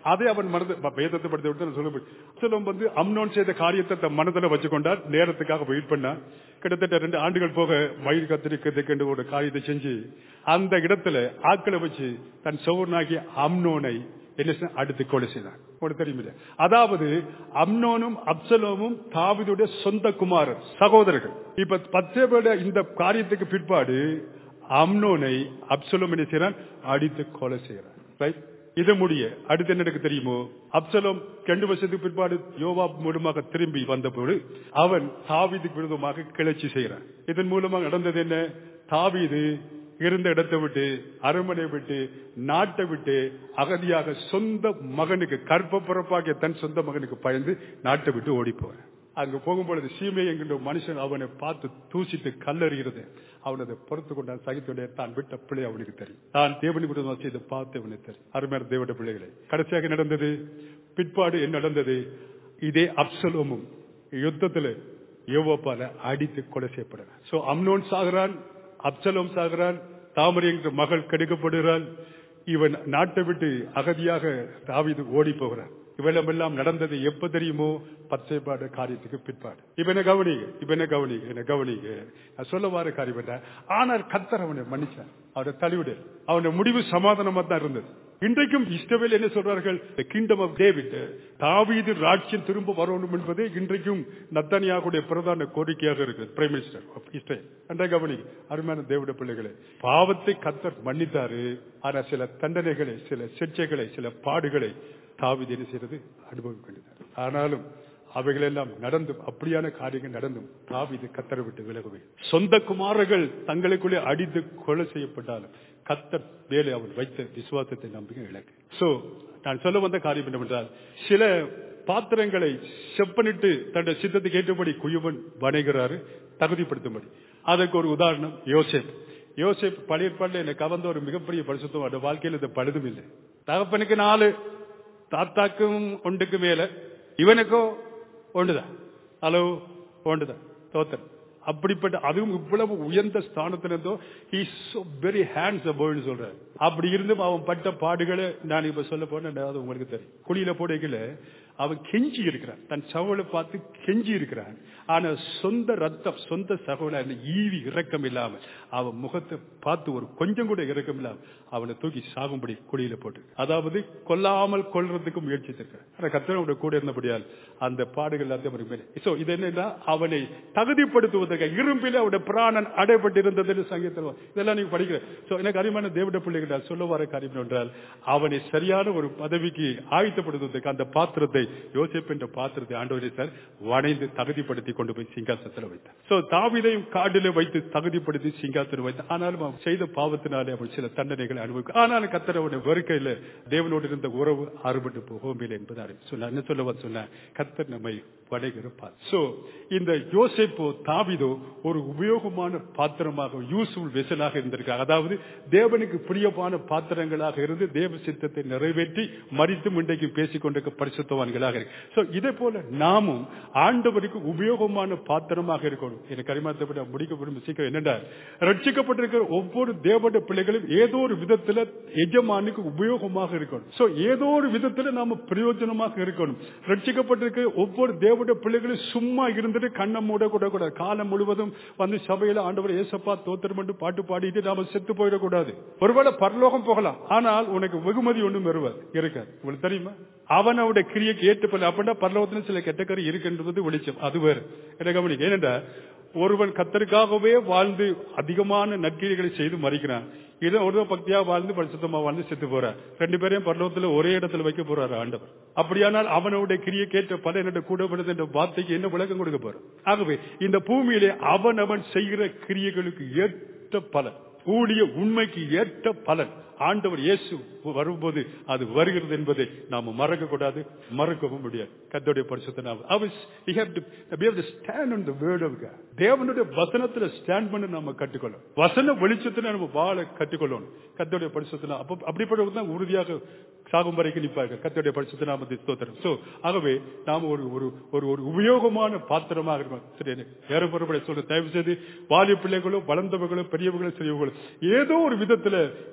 அதை அவன் மனது வேதத்தை படுத்தி விட்டு சொல்ல அப்சலோம் வந்து அம்னோன் செய்த காரியத்தை தன் மனதில் வச்சுக்கொண்டார் நேரத்துக்காக வெயிட் பண்ணா கிட்டத்தட்ட ரெண்டு ஆண்டுகள் போக மயில் கத்திரிக்கிறதுக்கு ஒரு காரியத்தை செஞ்சு அந்த இடத்துல ஆட்களை வச்சு தன் சௌர்னாகிய அம்னோனை என்ன செய்ய- அடுத்து கொலை செய்தான் உனக்கு தெரியுமில்ல அதாவது அம்னோனும் அப்சலோமும் தாவிதுடைய சொந்த குமாரர் சகோதரர்கள் இப்ப பத்தேபோட இந்த காரியத்துக்கு பிற்பாடு அம்னோனை அப்சலோம் என்ன செய்யறான் அடித்து கொலை செய்யறான் ரைட் இது முடிய அடுத்து என்ன எனக்கு தெரியுமோ அப்சலோம் ரெண்டு வருஷத்துக்கு பிற்பாடு யோவா மூலமாக திரும்பி வந்தபோது அவன் தாவீதுக்கு விரோதமாக கிளர்ச்சி செய்யறான் இதன் மூலமாக நடந்தது என்ன தாவீது இருந்த இடத்தை விட்டு அரண்மனை விட்டு நாட்டை விட்டு அகதியாக சொந்த மகனுக்கு கற்ப பிறப்பாகிய தன் சொந்த மகனுக்கு பயந்து நாட்டை விட்டு ஓடி போறேன் அங்க போகும்பொழுது சீமை என்கின்ற மனுஷன் அவனை பார்த்து தூசித்து கல்லறிகிறது அவன் அதை பொறுத்து கொண்டான் சகித்துடைய தான் விட்ட பிள்ளை அவனுக்கு தெரியும் தான் தேவனி விட செய்து பார்த்து அவனுக்கு தெரியும் அருமையான தேவட பிள்ளைகளை கடைசியாக நடந்தது பிற்பாடு என்ன நடந்தது இதே அப்சலோமும் யுத்தத்துல யோவாப்பால அடித்து கொலை செய்யப்படுறான் சோ அம்னோன் சாகிறான் அப்சலோம் சாகிறான் தாமரை என்ற மகள் கெடுக்கப்படுகிறாள் இவன் நாட்டை விட்டு அகதியாக தாவீது ஓடி போகிறான் இவெல்லாம் நடந்தது எப்ப தெரியுமோ பச்சைப்பாடு காரியத்துக்கு பிற்பாடு இவனை கவனிங்க இவனை கவனிங்க என்ன கவனிங்க நான் சொல்ல வார காரியம் என்ன ஆனால் கத்தர் அவனை மன்னிச்சான் அவனை தள்ளிவிடு அவனுடைய முடிவு சமாதானமா தான் இருந்தது இன்றைக்கும் இஸ்ரவேல் என்ன சொல்றார்கள் கிங்டம் ஆஃப் டேவிட் தாவீது ராட்சியம் திரும்ப வரணும் என்பது இன்றைக்கும் நத்தனியாவுடைய பிரதான கோரிக்கையாக இருக்கு பிரைம் மினிஸ்டர் ஆஃப் இஸ்ரேல் என்ற கவனி அருமையான தேவட பிள்ளைகளே பாவத்தை கத்தர் மன்னித்தாரு ஆனா சில தண்டனைகளை சில சிக்ஷைகளை சில பாடுகளை தாவீது என்ன செய்யறது அனுபவிக்க வேண்டியது ஆனாலும் அவைகளெல்லாம் நடந்தும் அப்படியான காரியங்கள் நடந்தும் தாவீது கத்தரை விட்டு விலகவே சொந்த குமாரர்கள் தங்களுக்குள்ளே அடித்து கொலை செய்யப்பட்டாலும் கத்தர் மேலே அவர் வைத்த விசுவாசத்தை நம்பிக்கை இழக்கு சோ நான் சொல்ல வந்த காரியம் என்னவென்றால் சில பாத்திரங்களை செப்பனிட்டு தன்னுடைய சித்தத்துக்கு ஏற்றபடி குயவன் வணைகிறாரு தகுதிப்படுத்தும்படி அதற்கு ஒரு உதாரணம் யோசேப் யோசேப் பழைய பாடல எனக்கு கவர்ந்த ஒரு மிகப்பெரிய பரிசுத்தம் அந்த வாழ்க்கையில் இது பழுதும் இல்லை தகப்பனுக்கு நாலு தாத்தாக்கும் ஒன்றுக்கு மேல இவனுக்கோ ஒன்றுதான் ஹலோ ஒன்றுதான் தோத்தன் அப்படிப்பட்ட அதுவும் இவ்வளவு உயர்ந்த ஸ்தானத்துல இருந்தோ வெரி ஹேண்ட்ஸ் அபோன்னு சொல்றாரு அப்படி இருந்தும் அவன் பட்ட பாடுகளை நான் இப்ப சொல்ல போனேன் அது உங்களுக்கு தெரியும் குழியில போடையில அவன் கெஞ்சி இருக்கிறான் தன் சகோலை பார்த்து கெஞ்சி இருக்கிறான் ஆனா சொந்த ரத்தம் சொந்த சகோல ஈவி இறக்கம் இல்லாம அவன் முகத்தை பார்த்து ஒரு கொஞ்சம் கூட இறக்கம் இல்லாம அவனை தூக்கி சாகும்படி குழியில போட்டு அதாவது கொல்லாமல் கொல்றதுக்கு முயற்சித்திருக்கிறான் ஆனா கத்தனோட கூட இருந்தபடியால் அந்த பாடுகள் எல்லாத்தையும் அவனுக்கு மேலே சோ இது என்னன்னா அவனை தகுதிப்படுத்துவதற்கு இரும்பில் அவருடைய பிராணன் அடைபட்டிருந்தது சங்கீதம் இதெல்லாம் நீங்க படிக்கிற சோ எனக்கு அறிமான தேவட பிள்ளைகள் சொல்ல வர காரியம் என்றால் அவனை சரியான ஒரு பதவிக்கு ஆயத்தப்படுத்துவதற்கு அந்த பாத்திரத்தை யோசிப்பு என்ற பாத்திரத்தை ஆண்டவரை சார் வணைந்து தகுதிப்படுத்தி கொண்டு போய் சிங்காசனத்தில் வைத்தார் சோ தாவிதையும் காடில வைத்து தகுதிப்படுத்தி சிங்காசனம் வைத்தார் ஆனாலும் அவன் செய்த பாவத்தினாலே அவன் சில தண்டனைகளை அனுபவிக்கும் ஆனாலும் கத்தர் அவனை வெறுக்கையில தேவனோடு இருந்த உறவு அறுபட்டு போகும் இல்லை என்பதாக சொல்ல என்ன சொல்ல சொன்ன கத்தர் நம்மை வடைகிறப்பார் சோ இந்த யோசிப்போ தாவிதோ ஒரு உபயோகமான பாத்திரமாக யூஸ்ஃபுல் வெசலாக இருந்திருக்காங்க அதாவது தேவனுக்கு பிரியமான பாத்திரங்களாக இருந்து தேவ சித்தத்தை நிறைவேற்றி மறித்தும் இன்றைக்கு பேசிக் கொண்டிருக்க பரிசுத்தவான்களாக இருக்கு சோ இதே போல நாமும் ஆண்டவருக்கு உபயோகமான பாத்திரமாக இருக்கணும் எனக்கு அறிமாத்தப்பட்ட முடிக்க விரும்ப சீக்கிரம் என்னென்ன ரட்சிக்கப்பட்டிருக்கிற ஒவ்வொரு தேவட பிள்ளைகளும் ஏதோ ஒரு விதத்துல எஜமானுக்கு உபயோகமாக இருக்கணும் சோ ஏதோ ஒரு விதத்துல நாம பிரயோஜனமாக இருக்கணும் ரட்சிக்கப்பட்டிருக்கிற ஒவ்வொரு தேவட பிள்ளைகளும் சும்மா இருந்துட்டு கண்ணை மூட கூட கூடாது காலம் முழுவதும் வந்து சபையில ஆண்டவர் ஏசப்பா தோத்திரம் என்று பாட்டு பாடிட்டு நாம செத்து போயிடக்கூடாது ஒருவேளை பரலோகம் போகலாம் ஆனால் உனக்கு வெகுமதி ஒன்றும் வருவார் இருக்காது உங்களுக்கு தெரியுமா அவன் அவனுடைய கிரியைக்கு ஏற்றுப்பல அப்படின்னா பரலோகத்துல சில கெட்டக்கரை இருக்கின்றது வெளிச்சம் அது வேறு என்ன கவனிக்க ஏனென்றா ஒருவன் கத்தருக்காகவே வாழ்ந்து அதிகமான நற்கிரிகளை செய்து மறிக்கிறான் இதை ஒரு பக்தியா வாழ்ந்து பரிசுத்தமா வாழ்ந்து செத்து போறார் ரெண்டு பேரையும் பரலோகத்துல ஒரே இடத்துல வைக்க போறாரு ஆண்டவர் அப்படியானால் அவனுடைய கிரியை கேட்ட பல என்னோட கூடப்படுது என்ற வார்த்தைக்கு என்ன விளக்கம் கொடுக்க போறான் ஆகவே இந்த பூமியிலே அவன் அவன் செய்கிற கிரியைகளுக்கு ஏற்ற பலன் ஊழிய உண்மைக்கு ஏற்ற பலன் ஆண்டவர் இயேசு வரும்போது அது வருகிறது என்பதை நாம மறக்க கூடாது மறக்கவும் முடியாது கத்தோடைய பரிசுத்த நாம அவன் we have to we have to stand on the word of God தேவனுடைய வசனத்துல ஸ்டாண்ட் பண்ண நாம கற்றுக்கொள்ளும் வசன வெளிச்சத்துல நம்ம வாழ கற்றுக்கொள்ளணும் கத்தோடைய பரிசுத்த அப்ப அப்படிப்பட்டவங்க தான் உறுதியாக சாகும் வரைக்கும் நிற்பார்கள் கத்தோடைய பரிசுத்த நாமத்தை ஸ்தோத்திரம் சோ ஆகவே நாம ஒரு ஒரு ஒரு ஒரு உபயோகமான பாத்திரமாக இருக்கணும் சரி வேற பொறுப்படை சொல்ல தயவு செய்து வாலிய பிள்ளைகளோ வளர்ந்தவர்களோ பெரியவர்களோ சிறியவர்களோ ஏதோ ஒரு விதத்துல எஜமான்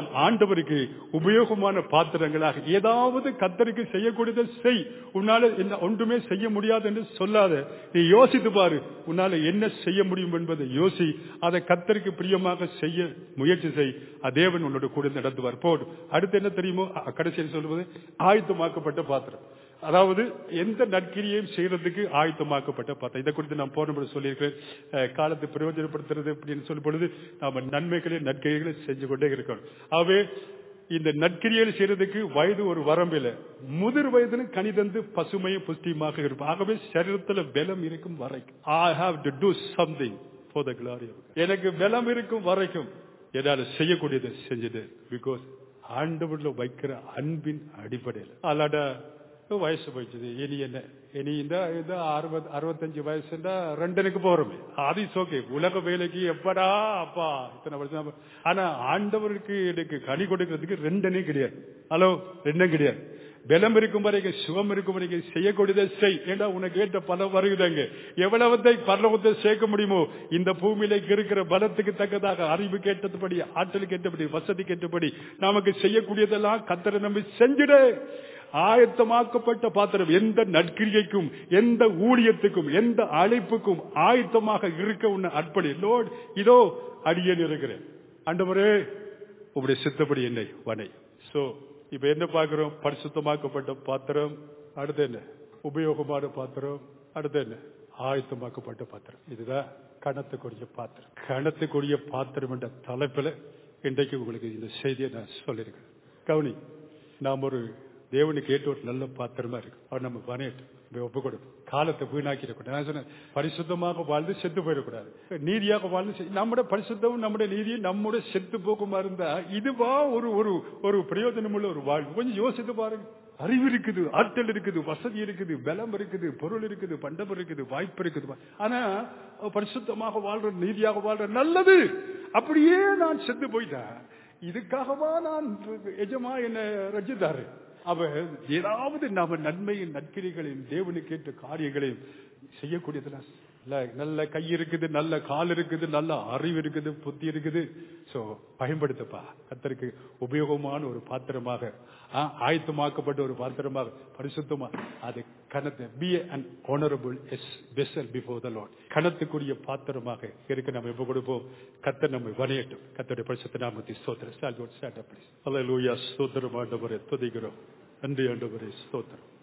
நாம் ஆண்டவருக்கு உபயோகமான பாத்திரங்களாக ஏதாவது கத்தருக்கு செய்யக்கூடியதை செய் உன்னால என்ன ஒன்றுமே செய்ய முடியாது என்று சொல்லாத நீ யோசித்து பாரு உன்னால என்ன செய்ய முடியும் என்பதை யோசி அதை கத்தருக்கு பிரியமாக செய்ய முயற்சி செய் அதேவன் உன்னோட கூட நடத்துவார் போடு அடுத்து என்ன தெரியுமோ அ- கடைசியில் சொல்வது ஆயத்தமாக்கப்பட்ட பாத்திரம் அதாவது எந்த நற்கிரியையும் செய்யறதுக்கு ஆயத்தமாக்கப்பட்ட பாத்திரம் இதை குறித்து நான் போன முறை சொல்லியிருக்கிறேன் அஹ், காலத்தை பிரயோஜனப்படுத்துறது அப்படின்னு சொல்லும் பொழுது நாம நன்மைகளை நற்கிரிகளை செஞ்சு கொண்டே இருக்கணும் ஆகவே இந்த நற்கிரியல் செய்யறதுக்கு வயது ஒரு வரம்பில்லை முதிர் வயதிலும் கனிதந்து பசுமையும் புஷ்டியுமாக இருக்கும் ஆகவே சரீரத்துல பலம் இருக்கும் வரைக்கும் I have to do something for the glory எனக்கு பலம் இருக்கும் வரைக்கும் என்னால செய்யக்கூடியதை செஞ்சது பிகாஸ் ஆண்டவர்ல வைக்கிற அன்பின் அடிப்படையில் அல்லாட வயசு போயிடுச்சு இனி என்ன இனி இந்த இந்த அறுபது அறுபத்தஞ்சு வயசுண்டா ரெண்டனுக்கு போறோமே அது ஓகே உலக வேலைக்கு எப்படா அப்பா இத்தனை வருஷம் ஆனா ஆண்டவருக்கு எனக்கு கனி கொடுக்கறதுக்கு ரெண்டனே கிடையாது ஹலோ ரெண்டும் கிடையாது பலம் இருக்கும் வரைக்கும் சுகம் இருக்கும் வரைக்கும் செய்யக்கூடியதை செய் ஏண்டா உனக்கு ஏற்ற பலம் வருகுதாங்க எவ்வளவத்தை பரலோகத்தை சேர்க்க முடியுமோ இந்த பூமியில இருக்கிற பலத்துக்கு தக்கதாக அறிவு கேட்டபடி ஆற்றல் கேட்டபடி வசதி கேட்டபடி நமக்கு செய்யக்கூடியதெல்லாம் கத்தரை நம்பி செஞ்சிடு ஆயத்தமாக்கப்பட்ட பாத்திரம் எந்த நற்கிரியைக்கும் எந்த ஊழியத்துக்கும் எந்த அழைப்புக்கும் ஆயத்தமாக இருக்க உன்னை அர்ப்பணி லோட் இதோ அடியேன் இருக்கிறேன் ஆண்டவரே உங்களுடைய சித்தப்படி என்னை வனை சோ இப்ப என்ன பார்க்கிறோம் பரிசுத்தமாக்கப்பட்ட பாத்திரம் அடுத்து என்ன உபயோகமான பாத்திரம் அடுத்து என்ன ஆயத்தமாக்கப்பட்ட பாத்திரம் இதுதான் கணத்துக்குரிய பாத்திரம் கணத்துக்குரிய பாத்திரம் என்ற தலைப்புல இன்றைக்கு உங்களுக்கு இந்த செய்தியை நான் சொல்லியிருக்கேன் கவுனி நாம் ஒரு தேவனுக்கு ஏற்ற ஒரு நல்ல பாத்திரமா இருக்கு அவர் நம்ம வனையிட்டு ஒப்பு கொடுப்போம் காலத்தை வீணாக்கிடக்கூடாது நான் சொன்னேன் பரிசுத்தமாக வாழ்ந்து செத்து போயிடக்கூடாது நீதியாக வாழ்ந்து செ- நம்முடைய பரிசுத்தமும் நம்முடைய நீதியும் நம்முடைய செத்து போக்குமா இருந்தா இதுவா ஒரு ஒரு ஒரு பிரயோஜனமுள்ள ஒரு வாழ்வு கொஞ்சம் யோசித்து பாருங்க அறிவு இருக்குது ஆற்றல் இருக்குது வசதி இருக்குது பலம் இருக்குது பொருள் இருக்குது பண்டம் இருக்குது வாய்ப்பு இருக்குது ஆனா பரிசுத்தமாக வாழ்ற நீதியாக வாழ்ற நல்லது அப்படியே நான் செத்து போயிட்டேன் இதுக்காகவா நான் எஜமா என்ன ரஜிதாரு அவ ஏதாவது நாம நன்மையின் நற்கிரிகளையும் தேவனுக்கு ஏற்ற காரியங்களையும் செய்யக்கூடியதெல்லாம் நல்ல நல்ல கை இருக்குது நல்ல கால் இருக்குது நல்ல அறிவு இருக்குது புத்தி இருக்குது சோ பயன்படுத்தப்பா கத்தருக்கு உபயோகமான ஒரு பாத்திரமாக ஆ, ஆயத்தமாக்கப்பட்ட ஒரு பாத்திரமாக பரிசுத்தமா அது கணத்தை பி அன் honorable எஸ் வெசல் பிஃபோர் த லார்ட் கணத்துக்குரிய பாத்திரமாக இருக்க நம்ம எப்ப கொடுப்போம் கத்த நம்மை வரையட்டும் கத்தருடைய பரிசுத்த நாமத்தை ஸ்தோத்திரம் ஸ்டாண்ட் ஸ்டாண்ட் அப் ப்ளீஸ் அல்லேலூயா ஸ்தோத்திரம் ஆண்டவரே துதிக்கிறோம் நன்றி ஆண்டவரே ஸ்தோத்திரம்